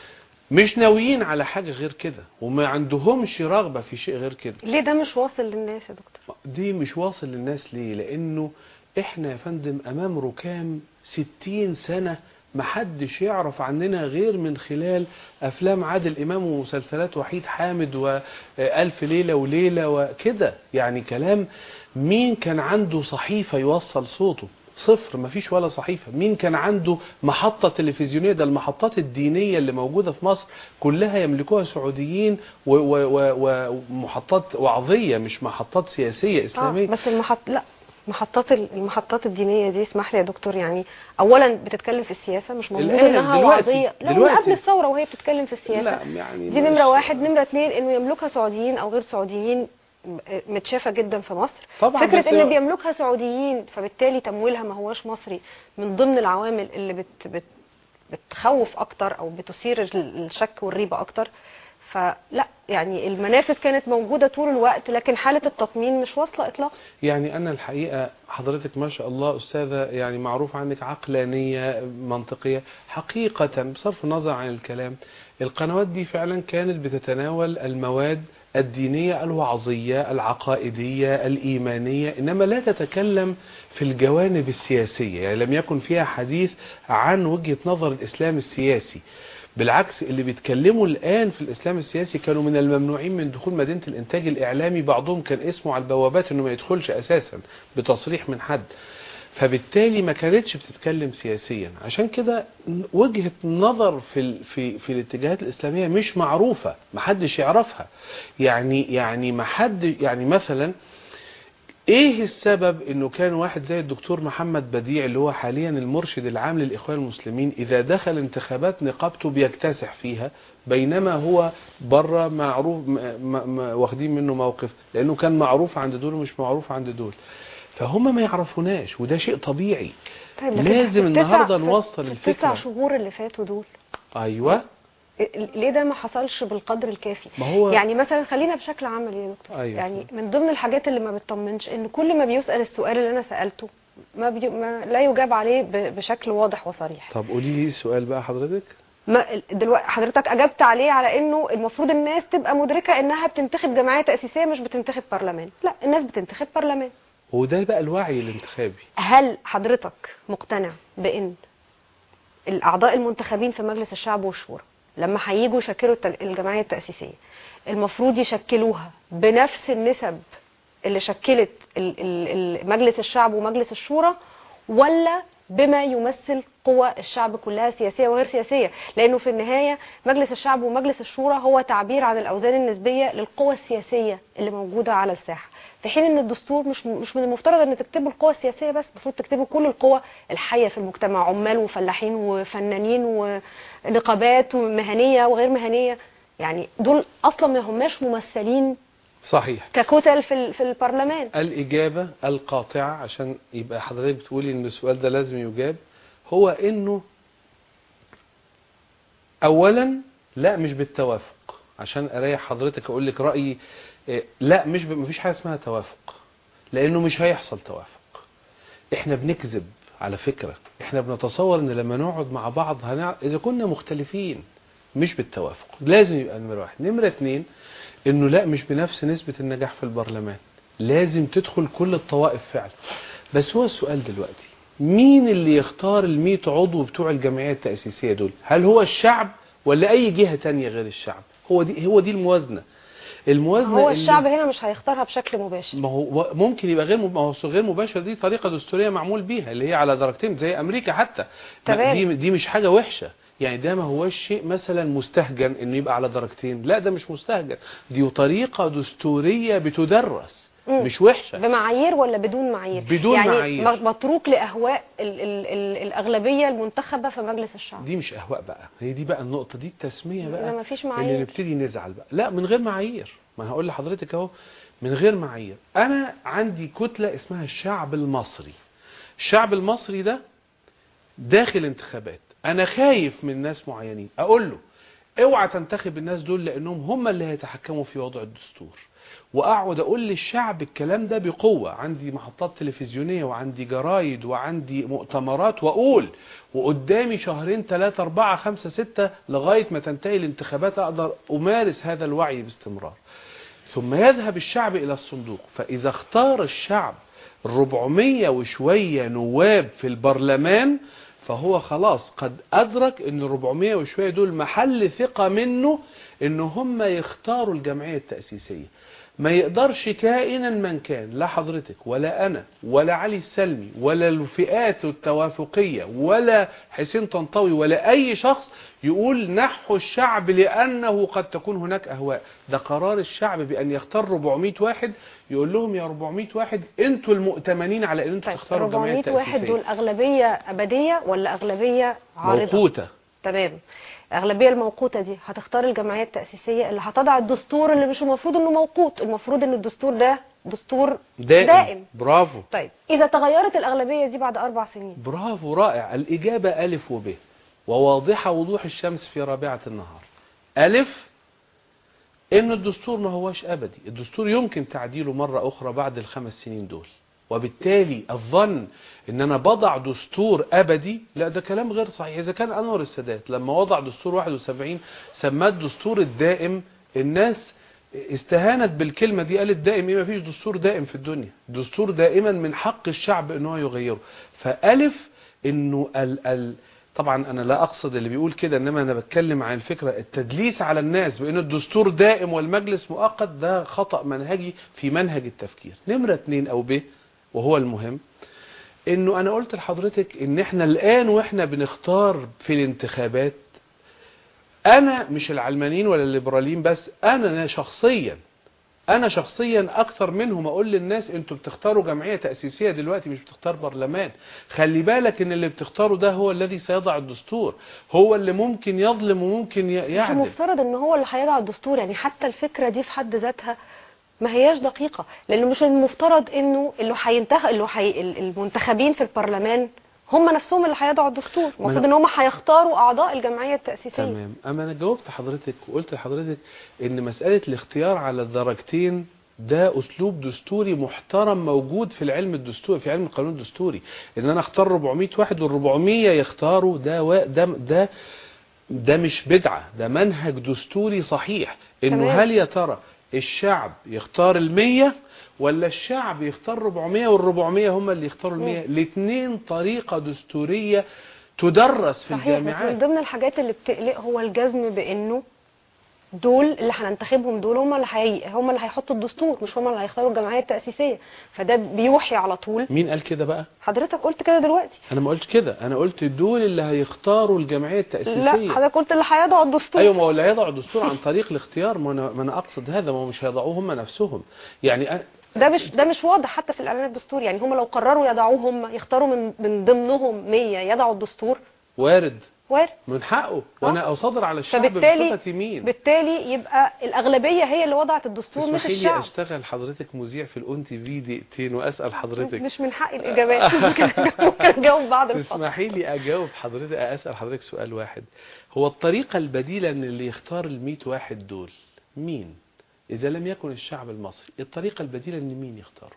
مش ناويين على حاجة غير كده وما عندهمش رغبة في شيء غير كده ليه ده مش واصل للناس يا دكتور دي مش واصل للناس ليه لانه احنا يا فندم امام ركام ستين سنة محدش يعرف عننا غير من خلال افلام عادل امام ومسلسلات وحيد حامد والف ليلة وليلة وكده يعني كلام مين كان عنده صحيفة يوصل صوته صفر مفيش ولا صحيفة مين كان عنده محطة تلفزيونية ده المحطات الدينية اللي موجودة في مصر كلها يملكوها سعوديين و- و- و- ومحطات وعظية مش محطات سياسية آه إسلامية بس المحط لا محطات ال- المحطات الدينيه دي اسمح لي يا دكتور يعني اولا بتتكلم في السياسه مش موجود الآن انها دلوقتي- وعظيه لا من دلوقتي. قبل الثوره وهي بتتكلم في السياسه لا يعني دي مش- نمره واحد نمره اتنين انه يملكها سعوديين او غير سعوديين م- متشافه جدا في مصر طبعا فكره بس ان هو- بيملكها سعوديين فبالتالي تمويلها ما هوش مصري من ضمن العوامل اللي بت بت بتخوف اكتر او بتثير ال- الشك والريبه اكتر فلا يعني المنافذ كانت موجوده طول الوقت لكن حاله التطمين مش واصله اطلاقا يعني أنا الحقيقة حضرتك ما شاء الله أستاذة يعني معروف عنك عقلانية منطقية حقيقة بصرف النظر عن الكلام القنوات دي فعلا كانت بتتناول المواد الدينية الوعظية العقائدية الإيمانية إنما لا تتكلم في الجوانب السياسية يعني لم يكن فيها حديث عن وجهة نظر الإسلام السياسي بالعكس اللي بيتكلموا الآن في الإسلام السياسي كانوا من الممنوعين من دخول مدينة الإنتاج الإعلامي بعضهم كان اسمه على البوابات إنه ما يدخلش أساسا بتصريح من حد فبالتالي ما كانتش بتتكلم سياسيا عشان كده وجهة نظر في ال- في في الاتجاهات الإسلامية مش معروفة محدش يعرفها يعني يعني ما حد يعني مثلا ايه السبب انه كان واحد زي الدكتور محمد بديع اللي هو حاليا المرشد العام للاخوان المسلمين اذا دخل انتخابات نقابته بيكتسح فيها بينما هو بره معروف م- م- م- واخدين منه موقف لانه كان معروف عند دول ومش معروف عند دول فهم ما يعرفوناش وده شيء طبيعي طيب لكن لازم في التسع- النهارده في- نوصل في التسع الفكره شهور اللي فاتوا دول ايوه ال- ليه ده ما حصلش بالقدر الكافي ما هو يعني مثلا خلينا بشكل عملي يا دكتور أيوة. يعني من ضمن الحاجات اللي ما بتطمنش ان كل ما بيسأل السؤال اللي انا سألته ما, بي... ما لا يجاب عليه ب... بشكل واضح وصريح طب قولي لي سؤال بقى حضرتك ما دلوقتي حضرتك اجبت عليه على انه المفروض الناس تبقى مدركه انها بتنتخب جمعيه تاسيسيه مش بتنتخب برلمان لا الناس بتنتخب برلمان وده بقى الوعي الانتخابي هل حضرتك مقتنع بان الاعضاء المنتخبين في مجلس الشعب والشورى لما هيجوا يشكلوا التل- الجمعيه التاسيسيه المفروض يشكلوها بنفس النسب اللي شكلت ال- ال- ال- مجلس الشعب ومجلس الشورى ولا بما يمثل قوى الشعب كلها سياسيه وغير سياسيه لانه في النهايه مجلس الشعب ومجلس الشورى هو تعبير عن الاوزان النسبيه للقوى السياسيه اللي موجوده على الساحه في حين ان الدستور مش مش من المفترض ان تكتبوا القوى السياسيه بس المفروض تكتبوا كل القوى الحيه في المجتمع عمال وفلاحين وفنانين ونقابات ومهنيه وغير مهنيه يعني دول اصلا ما هماش ممثلين صحيح ككتل في ال- في البرلمان الإجابة القاطعة عشان يبقى حضرتك بتقولي إن السؤال ده لازم يجاب هو إنه أولا لا مش بالتوافق عشان أريح حضرتك أقول لك رأيي إيه، لا مش ب... مفيش حاجة اسمها توافق لأنه مش هيحصل توافق إحنا بنكذب على فكرة إحنا بنتصور إن لما نقعد مع بعض هنع... إذا كنا مختلفين مش بالتوافق لازم يبقى نمرة واحد نمرة اتنين انه لا مش بنفس نسبة النجاح في البرلمان لازم تدخل كل الطوائف فعلا بس هو السؤال دلوقتي مين اللي يختار المية عضو بتوع الجمعية التأسيسية دول هل هو الشعب ولا اي جهة تانية غير الشعب هو دي هو دي الموازنة الموازنة هو اللي- الشعب هنا مش هيختارها بشكل مباشر ما هو ممكن يبقى غير ما هو غير مباشر دي طريقه دستوريه معمول بيها اللي هي على درجتين زي امريكا حتى ما تمام. دي دي مش حاجه وحشه يعني ده ما هوش شيء مثلا مستهجن انه يبقى على درجتين لا ده مش مستهجن دي طريقه دستوريه بتدرس مم. مش وحشه بمعايير ولا بدون معايير بدون يعني معايير. م- متروك لاهواء ال ال ال الاغلبيه المنتخبه في مجلس الشعب دي مش اهواء بقى هي دي بقى النقطه دي التسميه بقى لا مفيش اللي معايير نبتدي نزعل بقى لا من غير معايير ما أنا هقول لحضرتك اهو من غير معايير انا عندي كتله اسمها الشعب المصري الشعب المصري ده داخل انتخابات انا خايف من ناس معينين اقول له اوعى تنتخب الناس دول لانهم هم اللي هيتحكموا في وضع الدستور واقعد اقول للشعب الكلام ده بقوة عندي محطات تلفزيونية وعندي جرايد وعندي مؤتمرات واقول وقدامي شهرين ثلاثة اربعة خمسة ستة لغاية ما تنتهي الانتخابات اقدر امارس هذا الوعي باستمرار ثم يذهب الشعب الى الصندوق فاذا اختار الشعب 400 وشوية نواب في البرلمان فهو خلاص قد أدرك أن 400 وشوية دول محل ثقة منه أن هم يختاروا الجمعية التأسيسية ما يقدرش كائنا من كان لا حضرتك ولا أنا ولا علي السلمي ولا الفئات التوافقية ولا حسين طنطاوي ولا أي شخص يقول نحو الشعب لأنه قد تكون هناك أهواء ده قرار الشعب بأن يختار 400 واحد يقول لهم يا 400 واحد انتوا المؤتمنين على ان انتوا طيب تختاروا الجمعية 400 واحد التأسيسية دول أغلبية أبدية ولا أغلبية عارضة؟ موقوتة تمام الأغلبية الموقوتة دي هتختار الجمعية التأسيسية اللي هتضع الدستور اللي مش المفروض إنه موقوت المفروض إن الدستور ده دستور دائم, دائم. برافو طيب إذا تغيرت الأغلبية دي بعد أربع سنين برافو رائع الإجابة ألف وب وواضحة وضوح الشمس في رابعة النهار ألف إن الدستور ما هوش أبدي الدستور يمكن تعديله مرة أخرى بعد الخمس سنين دول وبالتالي الظن ان انا بضع دستور ابدي لا ده كلام غير صحيح اذا كان انور السادات لما وضع دستور 71 سماه الدستور الدائم الناس استهانت بالكلمة دي قالت دائم ايه مفيش دستور دائم في الدنيا دستور دائما من حق الشعب ان هو يغيره فالف انه ال ال طبعا انا لا اقصد اللي بيقول كده انما انا بتكلم عن الفكرة التدليس على الناس بان الدستور دائم والمجلس مؤقت ده خطأ منهجي في منهج التفكير نمرة اتنين او ب وهو المهم انه انا قلت لحضرتك ان احنا الان واحنا بنختار في الانتخابات انا مش العلمانيين ولا الليبراليين بس انا أنا شخصيا انا شخصيا اكثر منهم اقول للناس انتوا بتختاروا جمعية تأسيسية دلوقتي مش بتختار برلمان خلي بالك ان اللي بتختاره ده هو الذي سيضع الدستور هو اللي ممكن يظلم وممكن ي- مش يعدل المفترض ان هو اللي هيضع الدستور يعني حتى الفكره دي في حد ذاتها ما هياش دقيقه لانه مش المفترض انه اللي هينتخ اللي حي... المنتخبين في البرلمان هم نفسهم اللي هيضعوا الدستور المفروض أنا- ان هم هيختاروا اعضاء الجمعيه التاسيسيه تمام اما انا جاوبت حضرتك وقلت لحضرتك ان مسألة الاختيار على الدرجتين ده اسلوب دستوري محترم موجود في العلم الدستوري في علم القانون الدستوري ان انا اختار 400 واحد وال400 يختاروا ده و... ده ده ده مش بدعة ده منهج دستوري صحيح انه تمام. هل يا ترى الشعب يختار المية ولا الشعب يختار 400 وال400 هم اللي يختاروا المية الاثنين طريقة دستورية تدرس في صحيح بس من الجامعات ضمن الحاجات اللي بتقلق هو الجزم بانه دول اللي هننتخبهم دول هم اللي هي... هم اللي هيحطوا الدستور مش هم اللي هيختاروا الجمعيه التاسيسيه فده بيوحي على طول مين قال كده بقى حضرتك قلت كده دلوقتي انا ما قلتش كده انا قلت دول اللي هيختاروا الجمعيه التاسيسيه لا حضرتك قلت اللي هيضعوا الدستور ايوه ما هو اللي هيضعوا الدستور عن طريق الاختيار ما انا ما انا اقصد هذا ما هو مش هيضعوه هم نفسهم يعني أنا ده مش ده مش واضح حتى في الاعلان الدستوري يعني هم لو قرروا يضعوه هم يختاروا من من ضمنهم 100 يضعوا الدستور وارد وارد من حقه وانا اصدر على الشعب فبالتالي بصفتي مين بالتالي يبقى الاغلبيه هي اللي وضعت الدستور مش تسمحي لي الشعب اشتغل حضرتك مذيع في الاون تي في دقيقتين واسال حضرتك مش من حقي الاجابات ممكن ممكن اجاوب بعد الفتره تسمحي لي اجاوب حضرتك اسال حضرتك سؤال واحد هو الطريقه البديله ان اللي يختار ال 100 واحد دول مين اذا لم يكن الشعب المصري الطريقه البديله ان مين يختاره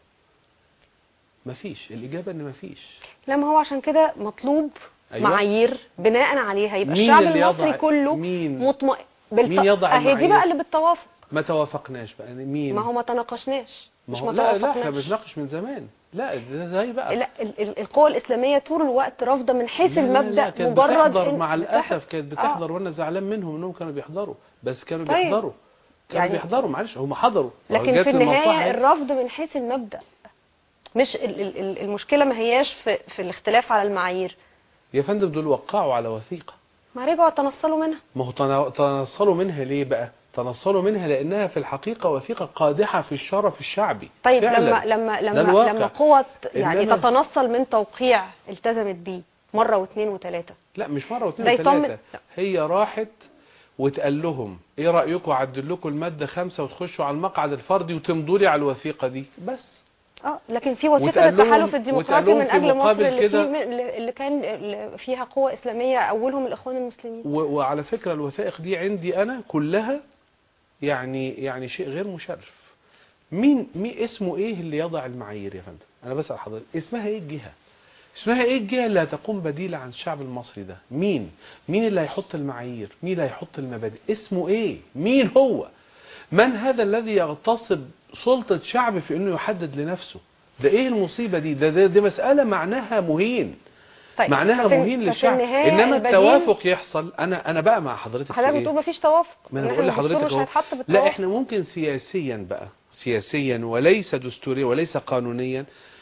مفيش الاجابه ان مفيش لا ما هو عشان كده مطلوب أيوة. معايير بناء عليها يبقى مين الشعب اللي المصري يضع- كله مين؟ مطمئن بالت... مين يضع اهي دي المعايير؟ بقى اللي بالتوافق ما توافقناش بقى يعني مين ما هو ما تناقشناش ما مش هو ما لا لا احنا توافقناش بنتناقش من زمان لا ده زي بقى لا ال- ال- القوى الاسلاميه طول الوقت رافضه من حيث لا لا لا، المبدا كانت مجرد بتحضر إن- مع بتح- الاسف كانت بتحضر وانا زعلان منهم انهم كانوا بيحضروا بس كانوا طيب. بيحضروا كانوا يعني- بيحضروا معلش هم حضروا لكن جات في النهايه المصلحة. الرفض من حيث المبدا مش ال- ال- ال- المشكله ما هياش في, في الاختلاف على المعايير يا فندم دول وقعوا على وثيقه ما رجعوا تنصلوا منها ما هو تنا- تنصلوا منها ليه بقى تنصلوا منها لانها في الحقيقه وثيقه قادحه في الشرف الشعبي طيب فعلا. لما لما ده لما الواقع. لما قوة يعني إنما- تتنصل من توقيع التزمت بيه مرة واثنين وثلاثة لا مش مره ده واثنين يطمن- وثلاثه هي راحت وتقال لهم ايه رايكم اعدل لكم الماده خمسة وتخشوا على المقعد الفردي وتمضوا لي على الوثيقه دي بس اه لكن في وثيقه وتقال لهم- التحالف الديمقراطي وتقال لهم من في اجل مصر مقابل اللي, كده- فيه اللي اللي كان اللي فيها قوه اسلاميه اولهم الاخوان المسلمين و- وعلى فكرة الوثائق دي عندي أنا كلها يعني يعني شيء غير مشرف مين مين اسمه ايه اللي يضع المعايير يا فندم انا بسأل حضرتك اسمها ايه الجهة اسمها ايه الجهة اللي هتقوم بديلة عن الشعب المصري ده مين مين اللي هيحط المعايير مين اللي هيحط المبادئ اسمه ايه مين هو من هذا الذي يغتصب سلطة شعب في انه يحدد لنفسه ده ايه المصيبة دي ده, ده دي مسألة معناها مهين طيب معناها ففي- مهين ففي للشعب النهاية انما البديل- التوافق يحصل انا انا بقى مع حضرتك في حضرتك إيه؟ بتقول مفيش توافق ما انا إن بقول إحنا الدستور لحضرتك مش أهو. هيتحط لا بالتوافق احنا ممكن سياسيا بقى سياسيا وليس دستوريا وليس قانونيا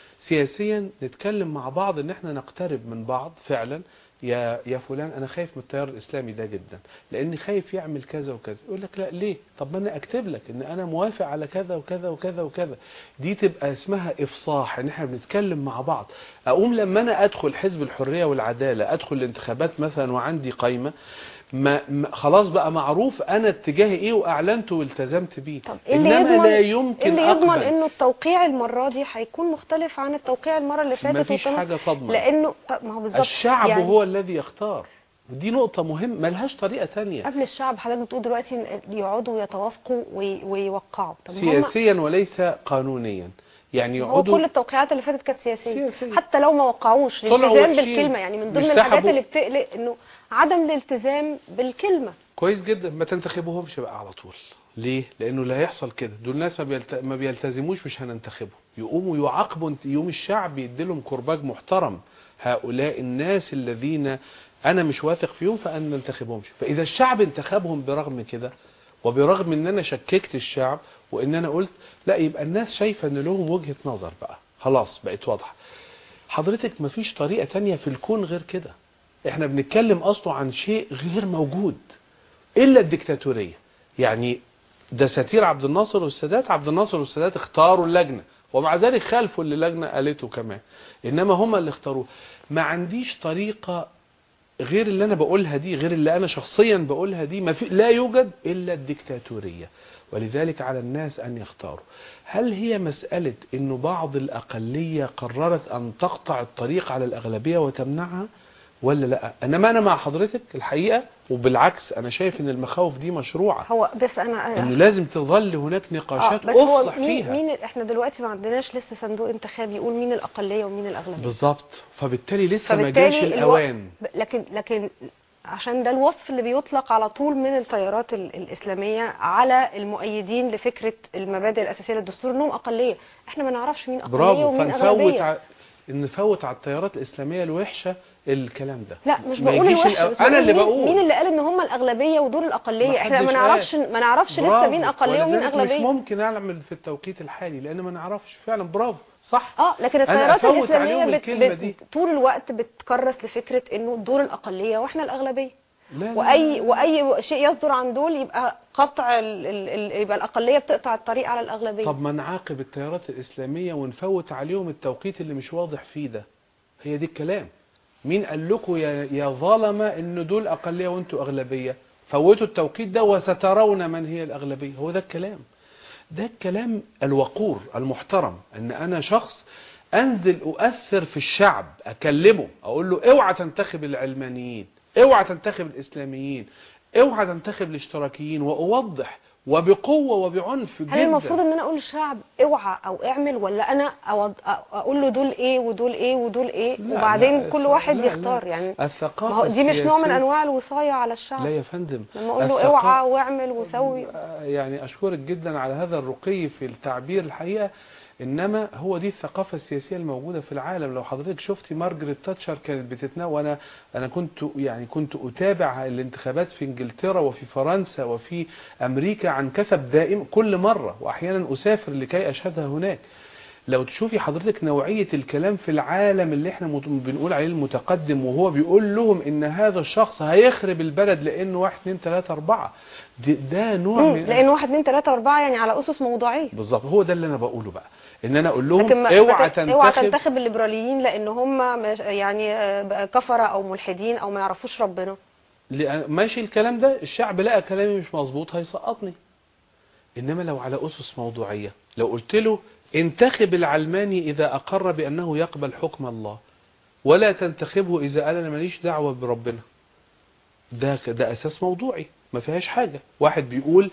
سياسيا نتكلم مع بعض ان احنا نقترب من بعض فعلا يا يا فلان انا خايف من التيار الاسلامي ده جدا لاني خايف يعمل كذا وكذا يقول لك لا ليه طب ما انا اكتب لك ان انا موافق على كذا وكذا وكذا وكذا دي تبقى اسمها افصاح ان احنا بنتكلم مع بعض اقوم لما انا ادخل حزب الحريه والعداله ادخل الانتخابات مثلا وعندي قايمه ما ما- خلاص بقى معروف انا اتجاهي ايه واعلنته والتزمت بيه طب ايه اللي انما يضمن لا ايه يمكن اللي يضمن أقبل. انه التوقيع المره دي هيكون مختلف عن التوقيع المره اللي فاتت مفيش وكان- حاجه تضمن لانه طب ما هو بالظبط الشعب يعني هو الذي يختار ودي نقطة مهمة ملهاش طريقة تانية قبل الشعب حضرتك بتقول دلوقتي إن يقعدوا يتوافقوا وي- ويوقعوا طب هم سياسيا وليس قانونيا يعني هو يقعدوا كل التوقيعات اللي فاتت كانت سياسيه سياسية. حتى لو ما وقعوش طلعوا الالتزام وحشين. بالكلمه يعني من ضمن مش الحاجات سحبوا. اللي بتقلق انه عدم الالتزام بالكلمه كويس جدا ما تنتخبوهمش بقى على طول ليه لانه اللي هيحصل كده دول ناس ما, بيلت... ما بيلتزموش مش هننتخبهم يقوموا يعاقبوا انت- يوم الشعب يديلهم كرباج محترم هؤلاء الناس الذين انا مش واثق فيهم فانا ما انتخبهمش فاذا الشعب انتخبهم برغم كده وبرغم ان انا شككت الشعب وان انا قلت لا يبقى الناس شايفه ان لهم وجهة نظر بقى خلاص بقت واضحه حضرتك مفيش طريقة تانية في الكون غير كده احنا بنتكلم اصله عن شيء غير موجود الا الديكتاتورية يعني دساتير عبد الناصر والسادات عبد الناصر والسادات اختاروا اللجنة ومع ذلك خالفوا اللي اللجنة قالته كمان انما هما اللي اختاروه ما عنديش طريقة غير اللي انا بقولها دي غير اللي انا شخصيا بقولها دي ما في لا يوجد الا الديكتاتورية ولذلك على الناس ان يختاروا هل هي مسألة انه بعض الاقلية قررت ان تقطع الطريق على الاغلبية وتمنعها ولا لا انما انا مع حضرتك الحقيقة وبالعكس انا شايف ان المخاوف دي مشروعة هو بس انا انه لازم تظل هناك اه نقاشات بس هو افصح مين فيها مين احنا دلوقتي ما عندناش لسه صندوق انتخابي يقول مين الاقليه ومين الاغلبيه بالظبط فبالتالي لسه ما فبالتالي جاش الو- الاوان ب- لكن لكن عشان ده الوصف اللي بيطلق على طول من التيارات ال- الإسلامية على المؤيدين لفكرة المبادئ الأساسية للدستور إنهم أقلية احنا ما نعرفش مين أقلية برافو ومين فنفوت أغلبية ع... نفوت على التيارات الاسلاميه الوحشه الكلام ده لا مش ما بقول يجيش الوحشة الأ- بس انا اللي مين- بقول مين اللي قال ان هم الأغلبية ودول الأقلية ما احنا ما حدش نعرفش ما نعرفش لسه برافو. مين أقلية ومين ولذلك أغلبية مش ممكن اعمل في التوقيت الحالي لان ما نعرفش فعلا برافو صح اه لكن أنا التيارات أفوت عليهم الإسلامية بت... الكلمة بت... دي. طول الوقت بتكرس لفكرة انه دول الأقلية واحنا الأغلبية لا لا واي لا. واي شيء يصدر عن دول يبقى قطع ال... ال... ال... يبقى الاقليه بتقطع الطريق على الاغلبيه طب ما نعاقب التيارات الاسلاميه ونفوت عليهم التوقيت اللي مش واضح فيه ده هي دي الكلام مين قال لكم يا يا ظلمه ان دول اقليه وانتوا اغلبيه فوتوا التوقيت ده وسترون من هي الاغلبيه هو ده الكلام ده الكلام الوقور المحترم ان انا شخص انزل اؤثر في الشعب اكلمه اقول له اوعى تنتخب العلمانيين اوعى تنتخب الاسلاميين اوعى تنتخب الاشتراكيين واوضح وبقوه وبعنف هل جدا المفروض ان انا اقول للشعب اوعى او اعمل ولا انا أوض... اقول له دول ايه ودول ايه ودول ايه لا، وبعدين لا، كل واحد لا، يختار لا. يعني الثقافه ما هو دي مش نوع من السياسية- انواع الوصايه على الشعب لا يا فندم لما اقول له الثقافة- اوعى واعمل وسوي يعني أشكرك جدا على هذا الرقي في التعبير الحقيقة إنما هو دي الثقافة السياسية الموجودة في العالم لو حضرتك شفتي مارجريت تاتشر كانت بتتناول وأنا أنا كنت يعني كنت أتابع الانتخابات في إنجلترا وفي فرنسا وفي أمريكا عن كثب دائم كل مرة وأحيانا أسافر لكي أشهدها هناك لو تشوفي حضرتك نوعية الكلام في العالم اللي احنا مت- بنقول عليه المتقدم وهو بيقول لهم ان هذا الشخص هيخرب البلد لانه واحد اتنين تلاتة اربعة ده, ده نوع مم، من لان واحد اتنين تلاته اربعه يعني على اسس موضوعيه بالظبط هو ده اللي انا بقوله بقى ان انا اقول لهم لكن ما اوعى ما ت- اوعى تنتخب تنتخب الليبراليين لان هم مش- يعني آه، كفره او ملحدين او ما يعرفوش ربنا لأن- ماشي الكلام ده الشعب لقى كلامي مش مظبوط هيسقطني انما لو على اسس موضوعيه لو قلت له انتخب العلماني إذا أقر بأنه يقبل حكم الله ولا تنتخبه إذا قال أنا ماليش دعوة بربنا ده ده أساس موضوعي ما فيهاش حاجة واحد بيقول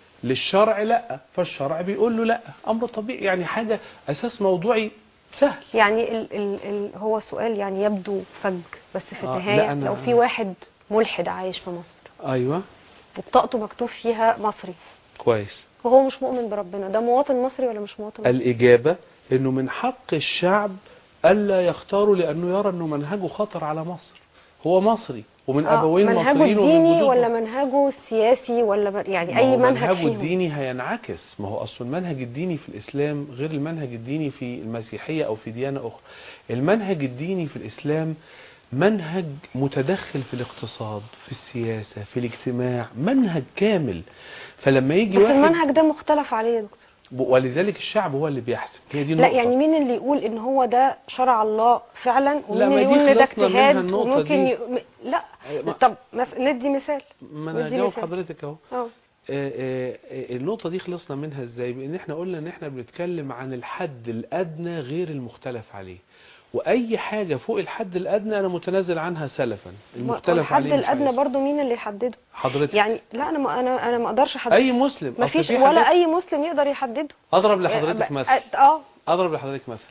للشرع لا فالشرع بيقول له لا أمر طبيعي يعني حاجة أساس موضوعي سهل يعني ال ال ال هو السؤال يعني يبدو فج بس في آه، النهايه لا، أنا- لو في واحد ملحد عايش في مصر أيوة وبطاقته مكتوب فيها مصري كويس وهو مش مؤمن بربنا ده مواطن مصري ولا مش مواطن مصري؟ الإجابة أنه من حق الشعب ألا يختاروا لأنه يرى أنه منهجه خطر على مصر هو مصري ومن آه، أبوين منهجه مصريين ومن الديني جدود ولا منهجه السياسي ولا من- يعني ما اي هو منهج منهجه فيهم الديني هينعكس ما هو أصل المنهج الديني في الإسلام غير المنهج الديني في المسيحية أو في ديانة أخرى المنهج الديني في الإسلام منهج متدخل في الاقتصاد في السياسة في الاجتماع منهج كامل فلما يجي بس واحد المنهج ده مختلف عليه يا دكتور ولذلك الشعب هو اللي بيحسب هي دي لا النقطة يعني مين اللي يقول ان هو ده شرع الله فعلا ومين ما اللي دي يقول ان ده خلصنا منها اجتهاد النقطة وممكن دي. ي... م- لا ما- طب مس... ندي مثال ما انا ودي جاوب مثال. حضرتك اهو اه آه، آه، آه، النقطة دي خلصنا منها ازاي بان احنا قلنا ان احنا بنتكلم عن الحد الادنى غير المختلف عليه واي حاجة فوق الحد الادنى انا متنازل عنها سلفا المختلف الحد عليه مش الادنى عايزه. برضو مين اللي يحدده حضرتك يعني لا انا ما انا انا ما اقدرش احدد اي مسلم ما أصل فيش في ولا حاجات- اي مسلم يقدر يحدده اضرب لحضرتك أه، مثل اه اضرب لحضرتك مثل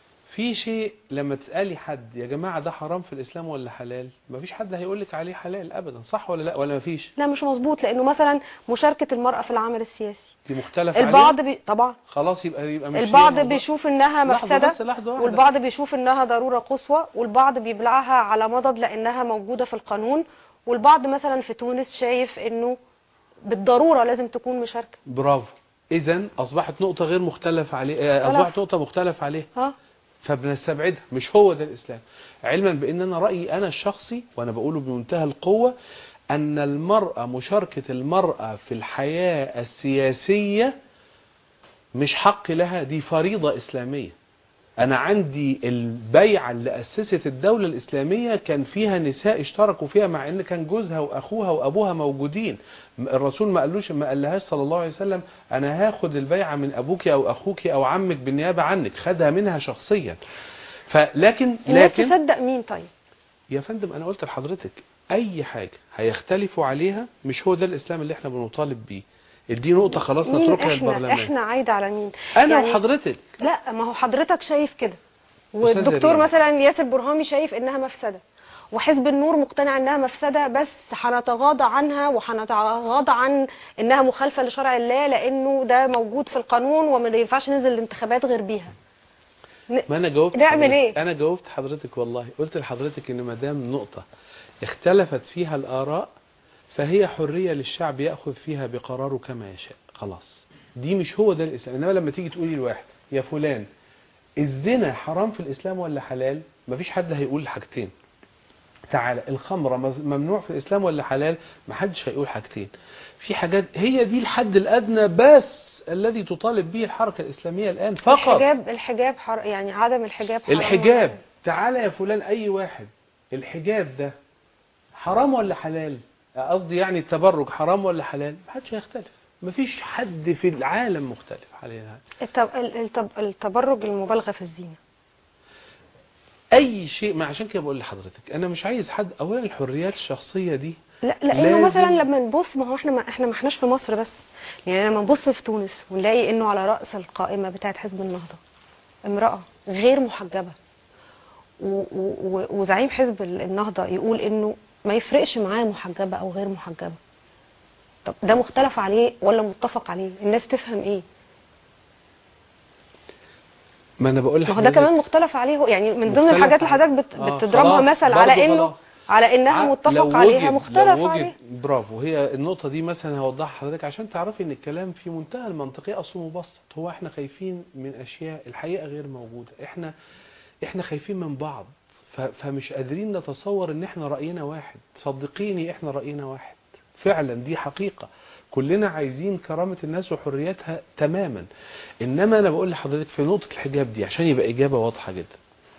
في شيء لما تسالي حد يا جماعه ده حرام في الاسلام ولا حلال مفيش حد هيقول لك عليه حلال ابدا صح ولا لا ولا مفيش لا مش مظبوط لانه مثلا مشاركه المراه في العمل السياسي دي مختلف البعض عليها بي... طبعا خلاص يبقى يبقى مش هي البعض موضوع- بيشوف انها لحظة مفسده بس لحظة واحدة. والبعض بيشوف انها ضروره قصوى والبعض بيبلعها على مضض لانها موجوده في القانون والبعض مثلا في تونس شايف انه بالضروره لازم تكون مشاركه برافو اذا اصبحت نقطه غير مختلف عليه آه، خلاص. اصبحت نقطه مختلف عليها ها فبنستبعدها مش هو ده الاسلام علما بان انا رايي انا الشخصي وانا بقوله بمنتهى القوه ان المراه مشاركه المراه في الحياه السياسيه مش حق لها دي فريضه اسلاميه انا عندي البيعه اللي اسست الدوله الاسلاميه كان فيها نساء اشتركوا فيها مع ان كان جوزها واخوها وابوها موجودين الرسول ما قالوش ما قالهاش صلى الله عليه وسلم انا هاخد البيعه من ابوك او اخوك او عمك بالنيابه عنك خدها منها شخصيا فلكن الناس لكن تصدق مين طيب يا فندم انا قلت لحضرتك اي حاجه هيختلفوا عليها مش هو ده الاسلام اللي احنا بنطالب بيه دي نقطه خلاص مين نتركها احنا للبرلمان احنا عايده على مين انا يعني- وحضرتك لا ما هو حضرتك شايف كده والدكتور ريم. مثلا ياسر برهامي شايف انها مفسده وحزب النور مقتنع انها مفسده بس هنتغاضى عنها وهنتغاضى عن انها مخالفه لشرع الله لانه ده موجود في القانون وما ينفعش ننزل الانتخابات غير بيها ما انا جاوبت نعمل حضرتك. إيه؟ انا جاوبت حضرتك والله قلت لحضرتك ان ما دام نقطه اختلفت فيها الاراء فهي حريه للشعب ياخذ فيها بقراره كما يشاء خلاص دي مش هو ده الاسلام انما لما تيجي تقولي لواحد يا فلان الزنا حرام في الاسلام ولا حلال مفيش حد هيقول الحاجتين تعالى الخمره مز- ممنوع في الاسلام ولا حلال محدش هيقول حاجتين في حاجات هي دي الحد الادنى بس الذي تطالب به الحركه الاسلاميه الان فقط الحجاب الحجاب حر... يعني عدم الحجاب حرام الحجاب تعالى يا فلان اي واحد الحجاب ده حرام ولا حلال قصدي يعني التبرج حرام ولا حلال محدش هيختلف مفيش حد في العالم مختلف علينا التب... ال- التب... التبرج المبالغه في الزينه اي شيء ما عشان كده بقول لحضرتك انا مش عايز حد اولا الحريات الشخصيه دي لا لانه لازم- مثلا لما نبص ما هو احنا ما احنا ما احناش في مصر بس يعني لما نبص في تونس ونلاقي انه على راس القائمه بتاعه حزب النهضه امراه غير محجبه و- و- و- وزعيم حزب ال- النهضه يقول انه ما يفرقش معاه محجبه او غير محجبه طب ده مختلف عليه ولا متفق عليه الناس تفهم ايه ما انا بقول ما هو ده لحضرتك كمان مختلف عليه هو- يعني من ضمن مختلف الحاجات اللي عليه. حضرتك بت- آه، بتضربها خلاص، مثل على برضه انه خلاص. على انها ع- متفق لو عليها وجد- مختلف لو عليه وجد برافو هي النقطة دي مثلا هوضحها لحضرتك عشان تعرفي ان الكلام في منتهى المنطقية اصله مبسط هو احنا خايفين من اشياء الحقيقة غير موجودة احنا احنا خايفين من بعض ف- فمش قادرين نتصور ان احنا رأينا واحد صدقيني احنا رأينا واحد فعلا دي حقيقة كلنا عايزين كرامة الناس وحريتها تماما انما انا بقول لحضرتك في نقطة الحجاب دي عشان يبقى اجابة واضحة جدا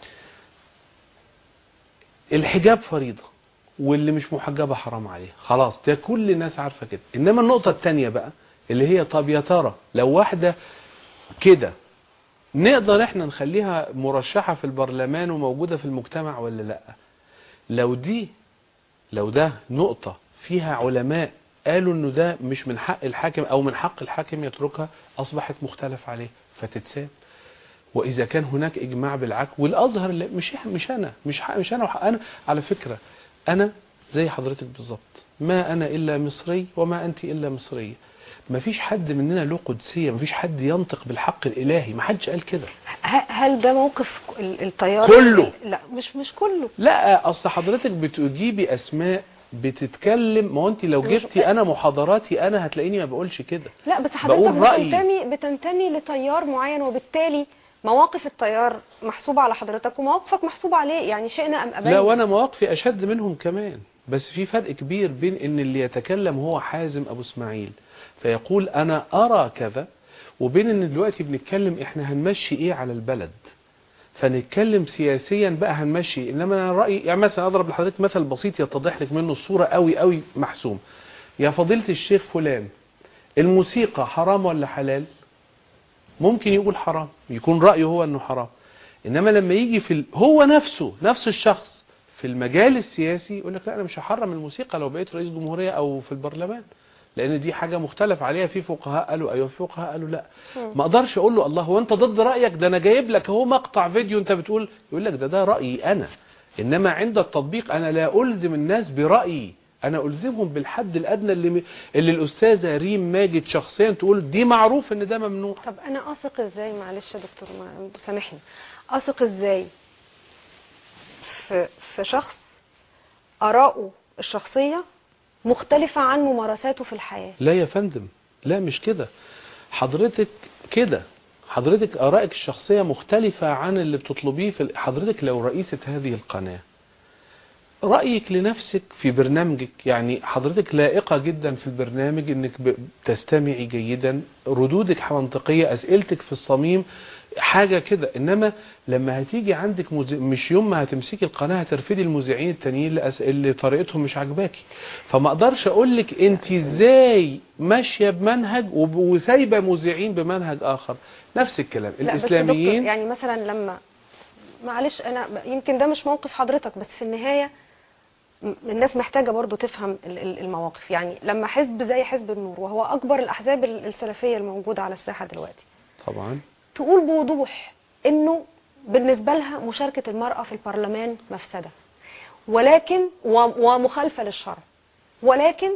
الحجاب فريضة واللي مش محجبة حرام عليه خلاص ده كل الناس عارفة كده انما النقطة التانية بقى اللي هي طب يا ترى لو واحدة كده نقدر احنا نخليها مرشحة في البرلمان وموجودة في المجتمع ولا لا لو دي لو ده نقطة فيها علماء قالوا انه ده مش من حق الحاكم او من حق الحاكم يتركها اصبحت مختلف عليه فتتساب واذا كان هناك اجماع بالعكس والازهر اللي مش إح- مش انا مش حق مش انا وحق انا على فكرة انا زي حضرتك بالظبط ما انا الا مصري وما انت الا مصرية ما فيش حد مننا له قدسية ما فيش حد ينطق بالحق الالهي ما حدش قال كده ه- هل ده موقف ال- التيار كله. لا مش مش كله لا اصل حضرتك بتجيبي اسماء بتتكلم ما هو انت لو أنا مش- جبتي انا محاضراتي انا هتلاقيني ما بقولش كده لا بس حضرتك بقول رأيي. بتنتمي بتنتمي لتيار معين وبالتالي مواقف التيار محسوبة على حضرتك ومواقفك محسوبة عليه يعني شئنا ام ابينا لا وانا مواقفي اشد منهم كمان بس في فرق كبير بين ان اللي يتكلم هو حازم ابو اسماعيل فيقول انا ارى كذا وبين ان دلوقتي بنتكلم احنا هنمشي ايه على البلد فنتكلم سياسيا بقى هنمشي إيه. انما انا رايي يعني مثلا اضرب لحضرتك مثل بسيط يتضح لك منه الصوره قوي قوي محسوم يا فضيله الشيخ فلان الموسيقى حرام ولا حلال ممكن يقول حرام يكون رايه هو انه حرام انما لما يجي في ال... هو نفسه نفس الشخص في المجال السياسي يقول لك لا انا مش هحرم الموسيقى لو بقيت رئيس جمهوريه او في البرلمان لان دي حاجه مختلف عليها في فقهاء قالوا ايوه في فقهاء قالوا لا ما اقدرش اقول له الله هو انت ضد رايك ده انا جايب لك اهو مقطع فيديو انت بتقول يقول لك ده ده رايي انا انما عند التطبيق انا لا الزم الناس برايي انا الزمهم بالحد الادنى اللي اللي الاستاذه ريم ماجد شخصيا تقول دي معروف ان ده ممنوع طب انا اثق ازاي معلش يا دكتور ما- سامحني اثق ازاي في في شخص اراءه الشخصية مختلفة عن ممارساته في الحياة لا يا فندم لا مش كده حضرتك كده حضرتك آرائك الشخصية مختلفة عن اللي بتطلبيه في ال- حضرتك لو رئيسة هذه القناة رأيك لنفسك في برنامجك يعني حضرتك لائقة جدا في البرنامج انك ب- تستمعي جيدا ردودك منطقية اسئلتك في الصميم حاجة كده انما لما هتيجي عندك مز... مش يوم ما هتمسكي القناة هترفدي المذيعين التانيين اللي, أس... اللي طريقتهم مش عاجباكي فما اقدرش اقول لك انت ازاي ماشية بمنهج وب... وسايبة مذيعين بمنهج اخر نفس الكلام لا بس الاسلاميين دكتور يعني مثلا لما معلش انا يمكن ده مش موقف حضرتك بس في النهاية م- الناس محتاجة برضو تفهم ال- ال- المواقف يعني لما حزب زي حزب النور وهو اكبر الاحزاب ال- السلفية الموجودة على الساحة دلوقتي طبعا تقول بوضوح انه بالنسبة لها مشاركة المرأة في البرلمان مفسدة ولكن و- ومخالفة للشرع ولكن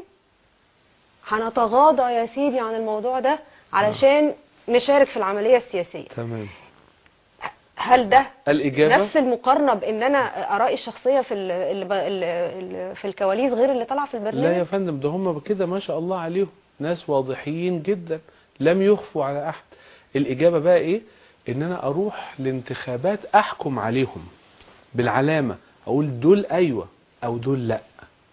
هنتغاضى يا سيدي عن الموضوع ده علشان نشارك في العملية السياسية تمام هل ده الإجابة نفس المقارنة بان انا ارائي الشخصية في ال- ال- ال- ال- في الكواليس غير اللي طالعه في لا يا البرنامج فندم ده هم كده ما شاء الله عليهم ناس واضحين جدا لم يخفوا على أحد الإجابة بقى إيه إن أنا أروح لانتخابات أحكم عليهم بالعلامة أقول دول أيوة أو دول لأ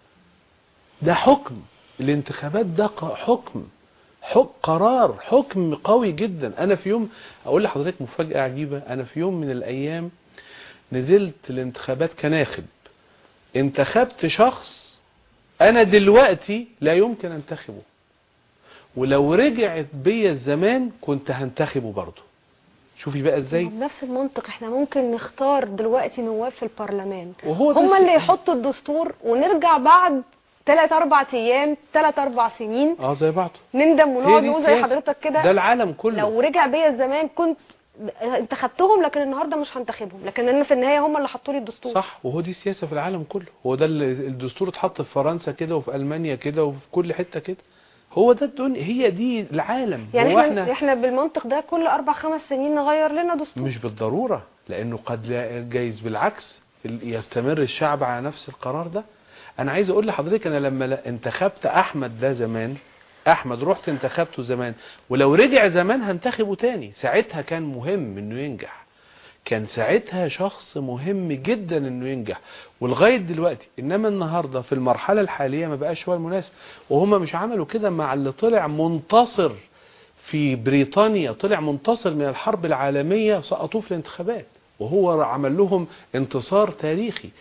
ده حكم الانتخابات ده ق- حكم حك قرار حكم قوي جدا أنا في يوم أقول لحضرتك مفاجأة عجيبة أنا في يوم من الأيام نزلت الانتخابات كناخب انتخبت شخص انا دلوقتي لا يمكن انتخبه ولو رجعت بيا الزمان كنت هنتخبه برضه شوفي بقى ازاي بنفس المنطق احنا ممكن نختار دلوقتي نواب في البرلمان وهو ده هم الس- اللي يحطوا الدستور ونرجع بعد ثلاث اربع ايام ثلاث اربع سنين اه زي بعضه نندم هي ونقعد دي نقول زي السياسة. حضرتك ده كده العالم كله لو رجع بيا الزمان كنت انتخبتهم لكن النهارده مش هنتخبهم لكن انا في النهايه هم اللي حطوا لي الدستور صح وهو دي السياسة في العالم كله هو ده اللي الدستور اتحط في فرنسا كده وفي ألمانيا كده وفي كل حتة كده هو ده الدنيا هي دي العالم يعني هو احنا احنا بالمنطق ده كل اربع خمس سنين نغير لنا دستور مش بالضرورة لأنه قد لا جايز بالعكس ال- يستمر الشعب على نفس القرار ده أنا عايز أقول لحضرتك أنا لما لا- انتخبت أحمد ده زمان أحمد رحت انتخبته زمان ولو رجع زمان هنتخبه تاني ساعتها كان مهم إنه ينجح كان ساعتها شخص مهم جدا انه ينجح ولغايه دلوقتي انما النهارده في المرحله الحاليه ما بقاش هو المناسب وهم مش عملوا كده مع اللي طلع منتصر في بريطانيا طلع منتصر من الحرب العالميه سقطوه في الانتخابات وهو عمل لهم انتصار تاريخي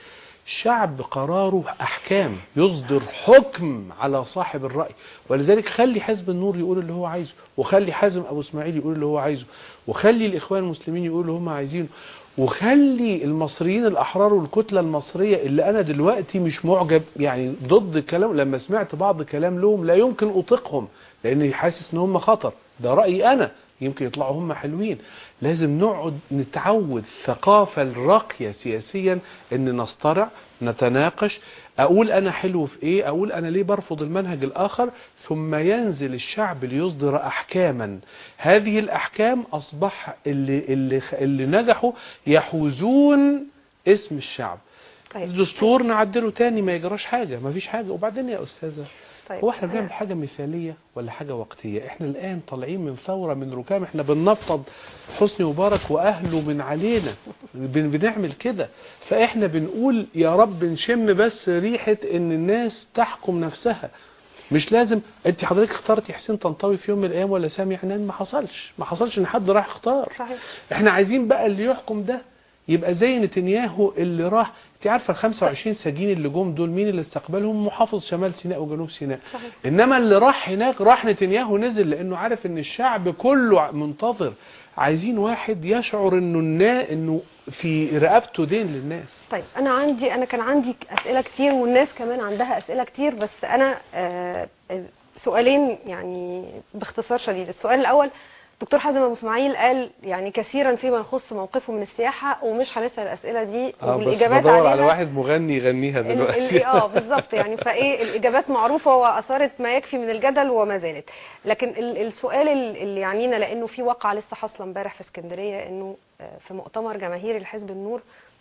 الشعب قراره احكام يصدر حكم على صاحب الراي ولذلك خلي حزب النور يقول اللي هو عايزه وخلي حازم ابو اسماعيل يقول اللي هو عايزه وخلي الاخوان المسلمين يقولوا اللي هم عايزينه وخلي المصريين الاحرار والكتله المصريه اللي انا دلوقتي مش معجب يعني ضد كلام لما سمعت بعض كلام لهم لا يمكن اطيقهم لاني حاسس ان هم خطر ده رايي انا يمكن يطلعوا هم حلوين لازم نقعد نتعود الثقافة الراقية سياسيا ان نصطرع نتناقش اقول انا حلو في ايه اقول انا ليه برفض المنهج الاخر ثم ينزل الشعب ليصدر احكاما هذه الاحكام اصبح اللي, اللي, اللي نجحوا يحوزون اسم الشعب طيب الدستور نعدله تاني ما يجراش حاجة ما فيش حاجة وبعدين يا أستاذة طيب هو احنا بنعمل حاجة مثالية ولا حاجة وقتية احنا الآن طالعين من ثورة من ركام احنا بننفض حسني مبارك وأهله من علينا بن بنعمل كده فاحنا بنقول يا رب نشم بس ريحة ان الناس تحكم نفسها مش لازم انت حضرتك اخترتي حسين طنطاوي في يوم من الايام ولا سامي عنان ما حصلش ما حصلش ان حد راح اختار صحيح احنا عايزين بقى اللي يحكم ده يبقى زي نتنياهو اللي راح انت عارفه ال 25 سجين اللي جم دول مين اللي استقبلهم محافظ شمال سيناء وجنوب سيناء صحيح انما اللي راح هناك راح نتنياهو نزل لانه عارف ان الشعب كله منتظر عايزين واحد يشعر انه النا انه في رقبته دين للناس طيب انا عندي انا كان عندي اسئله كتير والناس كمان عندها اسئله كتير بس انا آه، آه، سؤالين يعني باختصار شديد السؤال الاول دكتور حازم ابو اسماعيل قال يعني كثيرا فيما يخص موقفه من السياحه ومش هنسال الاسئله دي اه بس والاجابات بدور على عليها واحد مغني يغنيها ال- ال- دلوقتي اه بالظبط يعني فايه الاجابات معروفه واثارت ما يكفي من الجدل وما زالت لكن ال- السؤال ال- اللي يعنينا لانه في واقعه لسه حاصله امبارح في اسكندريه انه آه، في مؤتمر جماهيري لحزب النور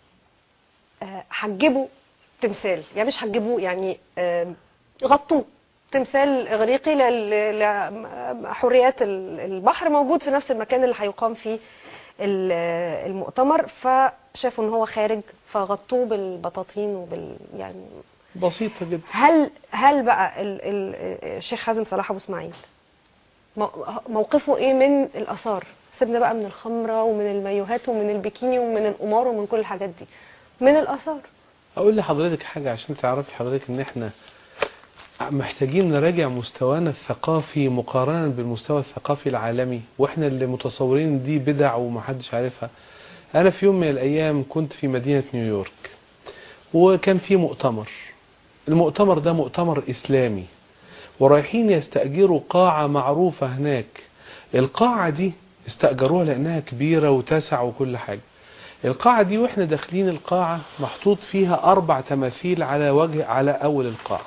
آه، حجبوا تمثال يعني مش حجبوه يعني آه، غطوه تمثال اغريقي لل- لحريات ال- البحر موجود في نفس المكان اللي هيقام فيه ال- المؤتمر فشافوا ان هو خارج فغطوه بالبطاطين وبال يعني بسيطه جدا هل هل بقى ال ال الشيخ حازم صلاح ابو اسماعيل مو- موقفه ايه من الاثار سيبنا بقى من الخمره ومن المايوهات ومن البيكيني ومن القمار ومن كل الحاجات دي من الاثار اقول لحضرتك حاجة عشان تعرفي حضرتك ان احنا محتاجين نراجع مستوانا الثقافي مقارنة بالمستوى الثقافي العالمي واحنا اللي متصورين دي بدع ومحدش عارفها انا في يوم من الايام كنت في مدينة نيويورك وكان في مؤتمر المؤتمر ده مؤتمر اسلامي ورايحين يستأجروا قاعة معروفة هناك القاعة دي استأجروها لأنها كبيرة وتسع وكل حاجة القاعة دي واحنا داخلين القاعة محطوط فيها أربع تماثيل على وجه على أول القاعة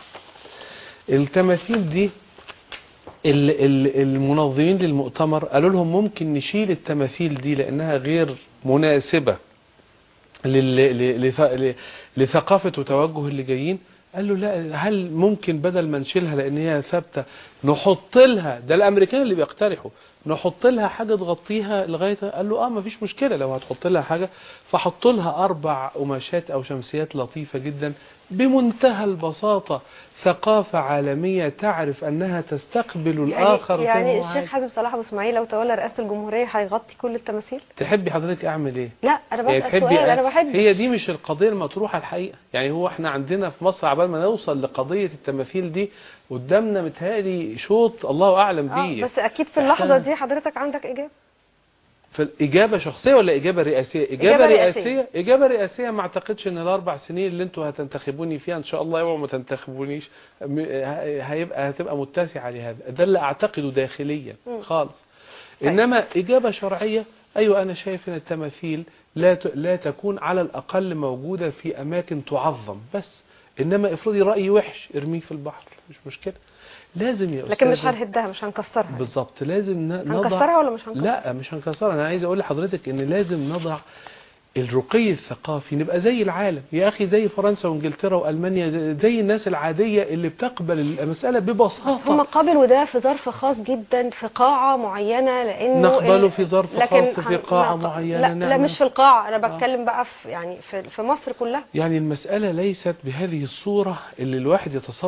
التماثيل دي ال- ال- المنظمين للمؤتمر قالوا لهم ممكن نشيل التماثيل دي لأنها غير مناسبة لل- ل- لث- ل- لثقافة وتوجه اللي جايين قال له لا هل ممكن بدل ما نشيلها لان هي ثابته نحط لها ده الامريكان اللي بيقترحوا نحط لها حاجه تغطيها لغايه قال له اه ما فيش مشكله لو هتحط لها حاجه فحط لها اربع قماشات او شمسيات لطيفه جدا بمنتهى البساطه ثقافه عالميه تعرف انها تستقبل الاخر يعني, زي يعني ما هو الشيخ عايز. حازم صلاح ابو اسماعيل لو تولى رئاسه الجمهوريه هيغطي كل التماثيل تحبي حضرتك اعمل ايه لا انا يعني بسال سؤال انا بحب هي دي مش القضية المطروحة الحقيقة يعني هو احنا عندنا في مصر عبال ما نوصل لقضية التماثيل دي قدامنا متهيألي شوط الله أعلم اه بيه بس اكيد في اللحظه إحنا- دي حضرتك عندك اجابه فالإجابة شخصية ولا إجابة رئاسية إجابة, إجابة رئاسية. رئاسية. إجابة رئاسية ما أعتقدش إن الأربع سنين اللي أنتوا هتنتخبوني فيها إن شاء الله يوم ما تنتخبونيش م- ه- هيبقى هتبقى متسعة لهذا ده اللي أعتقده داخليا مم. خالص طيب. إنما إجابة شرعية أيوة أنا شايف إن التماثيل لا ت- لا تكون على الأقل موجودة في أماكن تعظم بس إنما افرضي رأي وحش ارميه في البحر مش مشكلة لازم يا لكن مش أستاذة- هنهدها مش هنكسرها بالظبط لازم ن- نضع هنكسرها ولا مش هنكسرها لا مش هنكسرها انا عايز اقول لحضرتك ان لازم نضع الرقي الثقافي نبقى زي العالم يا اخي زي فرنسا وانجلترا والمانيا زي- زي الناس العاديه اللي بتقبل المساله هم ببساطه قبلوا ده في ظرف خاص جدا في قاعة معينة لأنه نقبله ال- في ظرف لكن خاص في هن- قاعة نق- معينة لا, لا نعمل. مش في القاعة أنا آه. بتكلم بقى في يعني في, في مصر كلها يعني المساله ليست بهذه الصوره اللي الواحد يتصور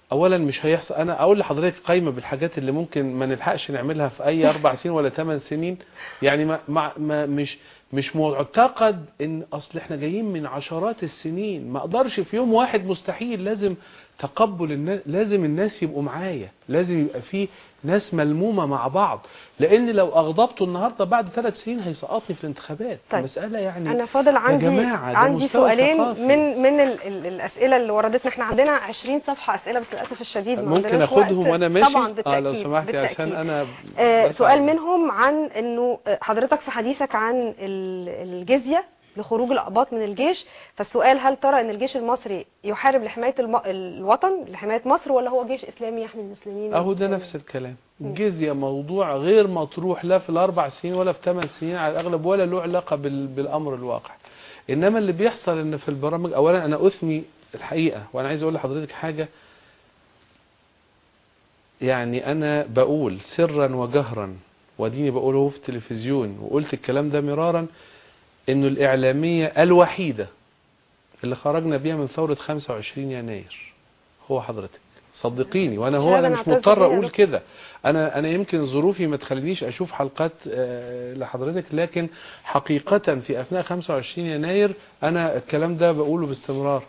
اولا مش هيحصل انا اقول لحضرتك قايمه بالحاجات اللي ممكن ما نلحقش نعملها في اي اربع سنين ولا ثمان سنين يعني ما, ما, ما مش مش معتقد ان اصل احنا جايين من عشرات السنين ما اقدرش في يوم واحد مستحيل لازم تقبل الناس لازم الناس يبقوا معايا لازم يبقى في ناس ملمومه مع بعض لان لو اغضبته النهارده بعد ثلاث سنين هيسقطني في الانتخابات طيب. مساله يعني انا فاضل عندي جماعة، ده عندي مستوى سؤالين ثقافي. من من ال ال الاسئله اللي وردتنا احنا عندنا 20 صفحه اسئله بس للاسف الشديد ما ممكن عندناش اخدهم وقت. وانا ماشي طبعا اه بالتاكيد لو سمحتي عشان بالتأكيد. انا آه بسعى. سؤال منهم عن انه آه، حضرتك في حديثك عن ال- الجزيه لخروج الاقباط من الجيش فالسؤال هل ترى ان الجيش المصري يحارب لحمايه الم... الوطن لحمايه مصر ولا هو جيش اسلامي يحمي المسلمين اهو ده نفس الكلام الجزية موضوع غير مطروح لا في الاربع سنين ولا في ثمان سنين على الاغلب ولا له علاقة بال- بالامر الواقع انما اللي بيحصل ان في البرامج اولا انا اثني الحقيقة وانا عايز اقول لحضرتك حاجة يعني انا بقول سرا وجهرا وديني بقوله في التلفزيون وقلت الكلام ده مرارا انه الاعلامية الوحيدة اللي خرجنا بيها من ثورة 25 يناير هو حضرتك صدقيني وانا هو شهادة انا مش نعتز مضطر بيها اقول بس. كده انا انا يمكن ظروفي ما تخلينيش اشوف حلقات آه، لحضرتك لكن حقيقة في اثناء 25 يناير انا الكلام ده بقوله باستمرار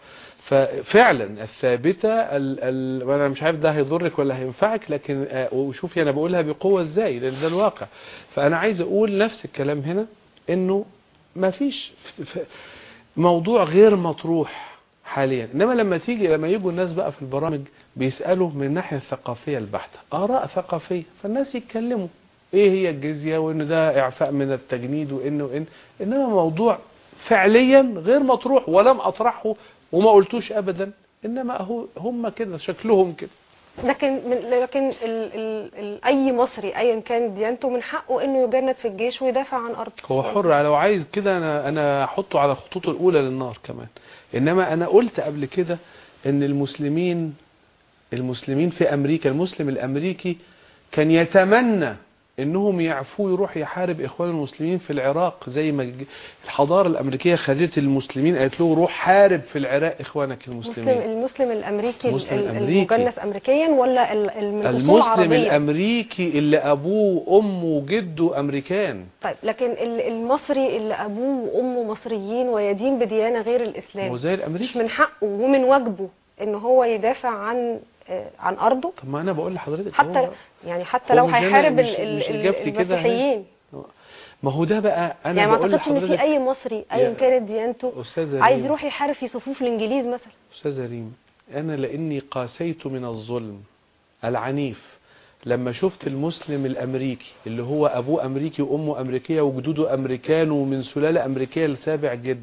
ففعلا الثابتة ال ال وانا مش عارف ده هيضرك ولا هينفعك لكن آه، وشوفي انا بقولها بقوة ازاي لان ده الواقع فانا عايز اقول نفس الكلام هنا انه ما فيش ف- ف- موضوع غير مطروح حاليا انما لما تيجي لما يجوا الناس بقى في البرامج بيسالوا من الناحيه الثقافيه البحته اراء ثقافيه فالناس يتكلموا ايه هي الجزيه وان ده اعفاء من التجنيد وانه وان انما موضوع فعليا غير مطروح ولم اطرحه وما قلتوش ابدا انما هو هم كده شكلهم كده لكن من لكن ال ال ال اي مصري ايا كان ديانته من حقه انه يجند في الجيش ويدافع عن ارضه هو حر لو عايز كده انا انا احطه على الخطوط الاولى للنار كمان انما انا قلت قبل كده ان المسلمين المسلمين في امريكا المسلم الامريكي كان يتمنى انهم يعفوا يروح يحارب اخوان المسلمين في العراق زي ما ج- الحضاره الامريكيه خدت المسلمين قالت له روح حارب في العراق اخوانك المسلم المسلمين المسلم الامريكي ال- المسلم ال- الأمريكي. المجنس امريكيا ولا ال- ال- من اصول المسلم عربيه الامريكي اللي ابوه وامه وجده امريكان طيب لكن ال- المصري اللي ابوه وامه مصريين ويدين بديانه غير الاسلام وزي مش الامريكي من حقه ومن واجبه ان هو يدافع عن آه، عن ارضه طب ما انا بقول لحضرتك حتى هو- يعني حتى هو لو مش أنا- هيحارب مش- ال- مش ال- إجابتي كده المسيحيين ما هو ده بقى انا يعني ما بقول اعتقدش ان في لحضرتك اي مصري ايا يا كانت ديانته استاذه عايز ريم يروح يحارب في صفوف الانجليز مثلا استاذه ريم انا لاني قاسيت من الظلم العنيف لما شفت المسلم الامريكي اللي هو ابوه امريكي وامه امريكيه وجدوده امريكان ومن سلاله امريكيه لسابع جد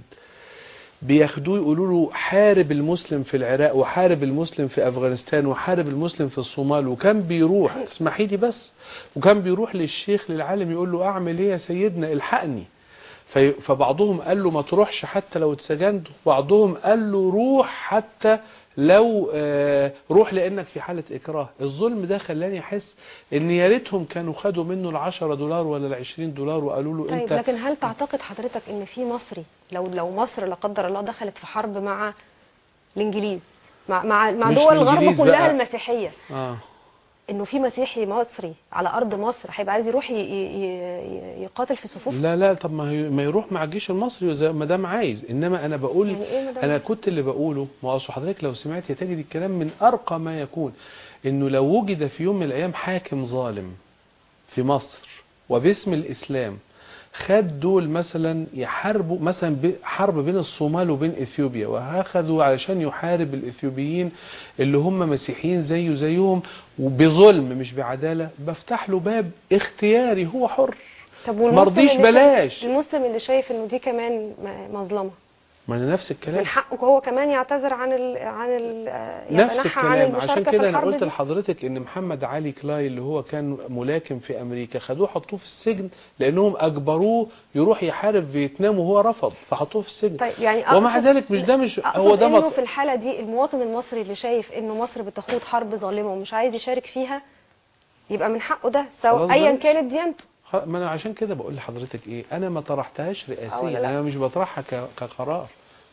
بياخدوه يقولوا له حارب المسلم في العراق وحارب المسلم في افغانستان وحارب المسلم في الصومال وكان بيروح اسمحي لي بس وكان بيروح للشيخ للعالم يقول له اعمل ايه يا سيدنا الحقني في فبعضهم قال له ما تروحش حتى لو اتسجنت بعضهم قال له روح حتى لو آه، روح لانك في حاله اكراه الظلم ده خلاني احس ان يا ريتهم كانوا خدوا منه العشرة دولار ولا العشرين دولار وقالوا له طيب انت لكن هل تعتقد حضرتك ان في مصري لو لو مصر لا قدر الله دخلت في حرب مع الانجليز مع مع مع مش دول الغرب الإنجليز كلها بقى. المسيحيه اه انه في مسيحي مصري على ارض مصر هيبقى عايز يروح ي- ي- ي- يقاتل في صفوف لا لا طب ما هي- ما يروح مع الجيش المصري زي ما دام عايز انما انا بقول يعني ايه مدام انا كنت اللي بقوله ما اصل حضرتك لو سمعت تجد الكلام من ارقى ما يكون انه لو وجد في يوم من الايام حاكم ظالم في مصر وباسم الاسلام خد دول مثلا يحاربوا مثلا ب- حرب بين الصومال وبين اثيوبيا واخذوا علشان يحارب الاثيوبيين اللي هم مسيحيين زيه زيهم وبظلم مش بعداله بفتح له باب اختياري هو حر طب مرضيش اللي شايف- بلاش. المسلم اللي شايف انه دي كمان م- مظلمه ما انا نفس الكلام من حقه هو كمان يعتذر عن ال عن ال نفس يتنحى عن الكلام عشان المشاركه في كده انا الحرب قلت دي. لحضرتك ان محمد علي كلاي اللي هو كان ملاكم في امريكا خدوه حطوه في السجن لانهم اجبروه يروح يحارب فيتنام وهو رفض فحطوه في السجن طيب يعني ومع أقصد- ذلك مش ده مش أقصد هو ده انه مط... في الحاله دي المواطن المصري اللي شايف انه مصر بتخوض حرب ظالمه ومش عايز يشارك فيها يبقى من حقه ده خلاص سواء ايا بقى. كانت ديانته خ- ما انا عشان كده بقول لحضرتك ايه انا ما طرحتهاش أو رئاسيا لا. انا مش بطرحها ك... كقرار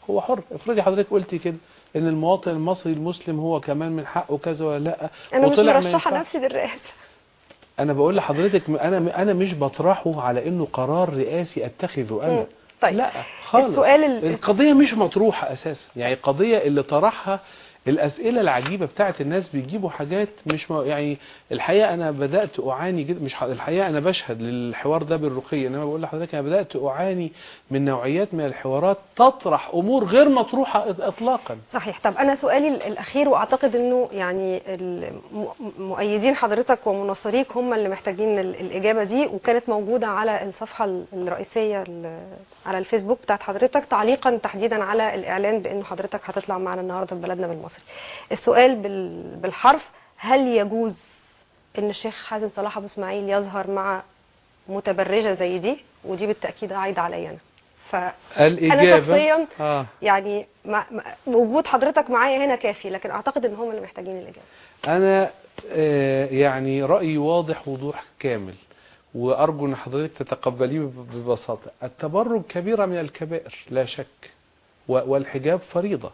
هو حر افرضي حضرتك قلتي كده ان المواطن المصري المسلم هو كمان من حقه كذا ولا لا انا مش وطلع ما مرشحه ينفعش. نفسي للرئاسه انا بقول لحضرتك م- انا انا مش بطرحه على انه قرار رئاسي اتخذه انا مم. طيب لا خالص السؤال ال- القضيه مش مطروحه اساسا يعني القضيه اللي طرحها الاسئله العجيبه بتاعت الناس بيجيبوا حاجات مش م... يعني الحقيقه انا بدات اعاني جدا مش ح... الحقيقه انا بشهد للحوار ده بالرقي انما بقول لحضرتك انا بدات اعاني من نوعيات من الحوارات تطرح امور غير مطروحه إط- اطلاقا صحيح طب انا سؤالي ال- الاخير واعتقد انه يعني الم- مؤيدين حضرتك ومناصريك هم اللي محتاجين ال- الاجابه دي وكانت موجوده على الصفحه ال- الرئيسيه ال- على الفيسبوك بتاعت حضرتك تعليقا تحديدا على الاعلان بان حضرتك هتطلع معنا النهارده في بلدنا بالمصري السؤال بال- بالحرف هل يجوز ان الشيخ حازم صلاح ابو اسماعيل يظهر مع متبرجه زي دي ودي بالتاكيد عايده عليا انا فانا الاجابه شخصيا اه يعني مع مع- وجود حضرتك معايا هنا كافي لكن اعتقد ان هم اللي محتاجين الاجابه انا آه، يعني رايي واضح وضوح كامل وارجو ان حضرتك تتقبليه ب- ببساطه التبرج كبيره من الكبائر لا شك و- والحجاب فريضه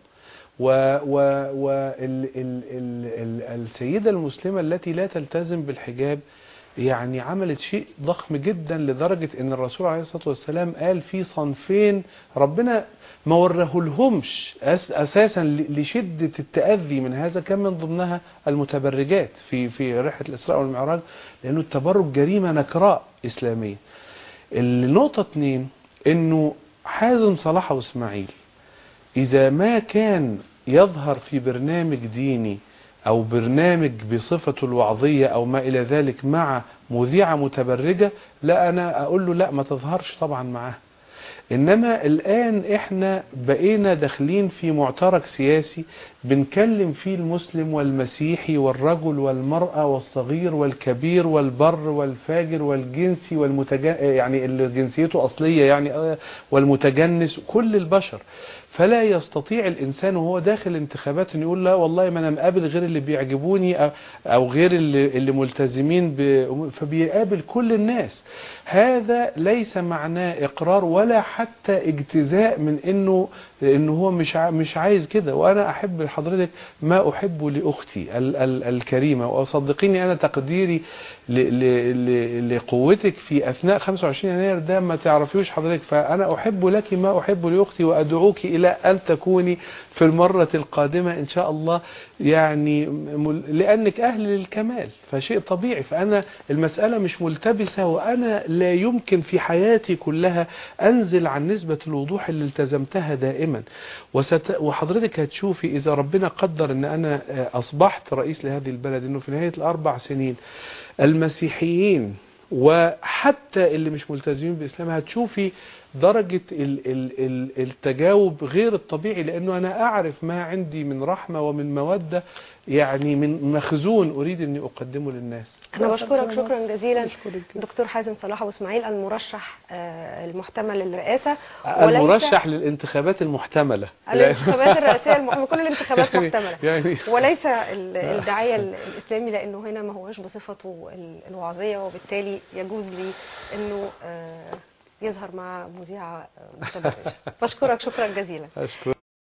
والسيده المسلمه التي لا تلتزم بالحجاب يعني عملت شيء ضخم جدا لدرجة ان الرسول عليه الصلاة والسلام قال في صنفين ربنا ما ورهولهمش أس اساسا ل- لشدة التأذي من هذا كان من ضمنها المتبرجات في في رحلة الإسراء والمعراج لأنه التبرج جريمة نكراء إسلامية النقطة اتنين انه حازم صلاح واسماعيل إذا ما كان يظهر في برنامج ديني أو برنامج بصفته الوعظية أو ما إلى ذلك مع مذيعة متبرجة لا أنا أقول له لا ما تظهرش طبعا معاه إنما الآن إحنا بقينا داخلين في معترك سياسي بنكلم فيه المسلم والمسيحي والرجل والمرأة والصغير والكبير والبر والفاجر والجنسي والمتج... يعني اللي جنسيته أصلية يعني آه، والمتجنس كل البشر فلا يستطيع الإنسان وهو داخل انتخابات أن يقول لا والله ما أنا مقابل غير اللي بيعجبوني أو- أو غير اللي, اللي ملتزمين ب... فبيقابل كل الناس هذا ليس معناه إقرار ولا حتى اجتزاء من إنه إنه هو مش ع... مش عايز كده وأنا أحب لحضرتك ما أحبه لأختي ال... ال... الكريمة وصدقيني أنا تقديري ل... ل... ل... لقوتك في أثناء 25 يناير ده ما تعرفيوش حضرتك فأنا أحب لك ما أحب لأختي وأدعوك إلى أن تكوني في المرة القادمة إن شاء الله يعني مل... لأنك أهل للكمال فشيء طبيعي فأنا المسألة مش ملتبسة وأنا لا يمكن في حياتي كلها أنزل عن نسبة الوضوح اللي التزمتها دائما وست... وحضرتك هتشوفي إذا ربنا قدر أن أنا آه، أصبحت رئيس لهذه البلد أنه في نهاية الأربع سنين المسيحيين وحتى اللي مش ملتزمين بإسلام هتشوفي درجة ال- ال- ال- التجاوب غير الطبيعي لأنه أنا أعرف ما عندي من رحمة ومن مودة يعني من مخزون أريد أني أقدمه للناس انا بشكرك شكرا جزيلا أشكرك. دكتور حازم صلاح ابو اسماعيل المرشح آه، المحتمل للرئاسه المرشح للانتخابات المحتملة الانتخابات الرئاسيه المحتمله كل الانتخابات يعني- محتمله يعني وليس ال- الداعيه ال- الاسلامي لانه هنا ما هوش بصفته ال- الوعظيه وبالتالي يجوز لي انه آه، يظهر مع مذيعه آه، متبرجه بشكرك شكرا جزيلا أشكر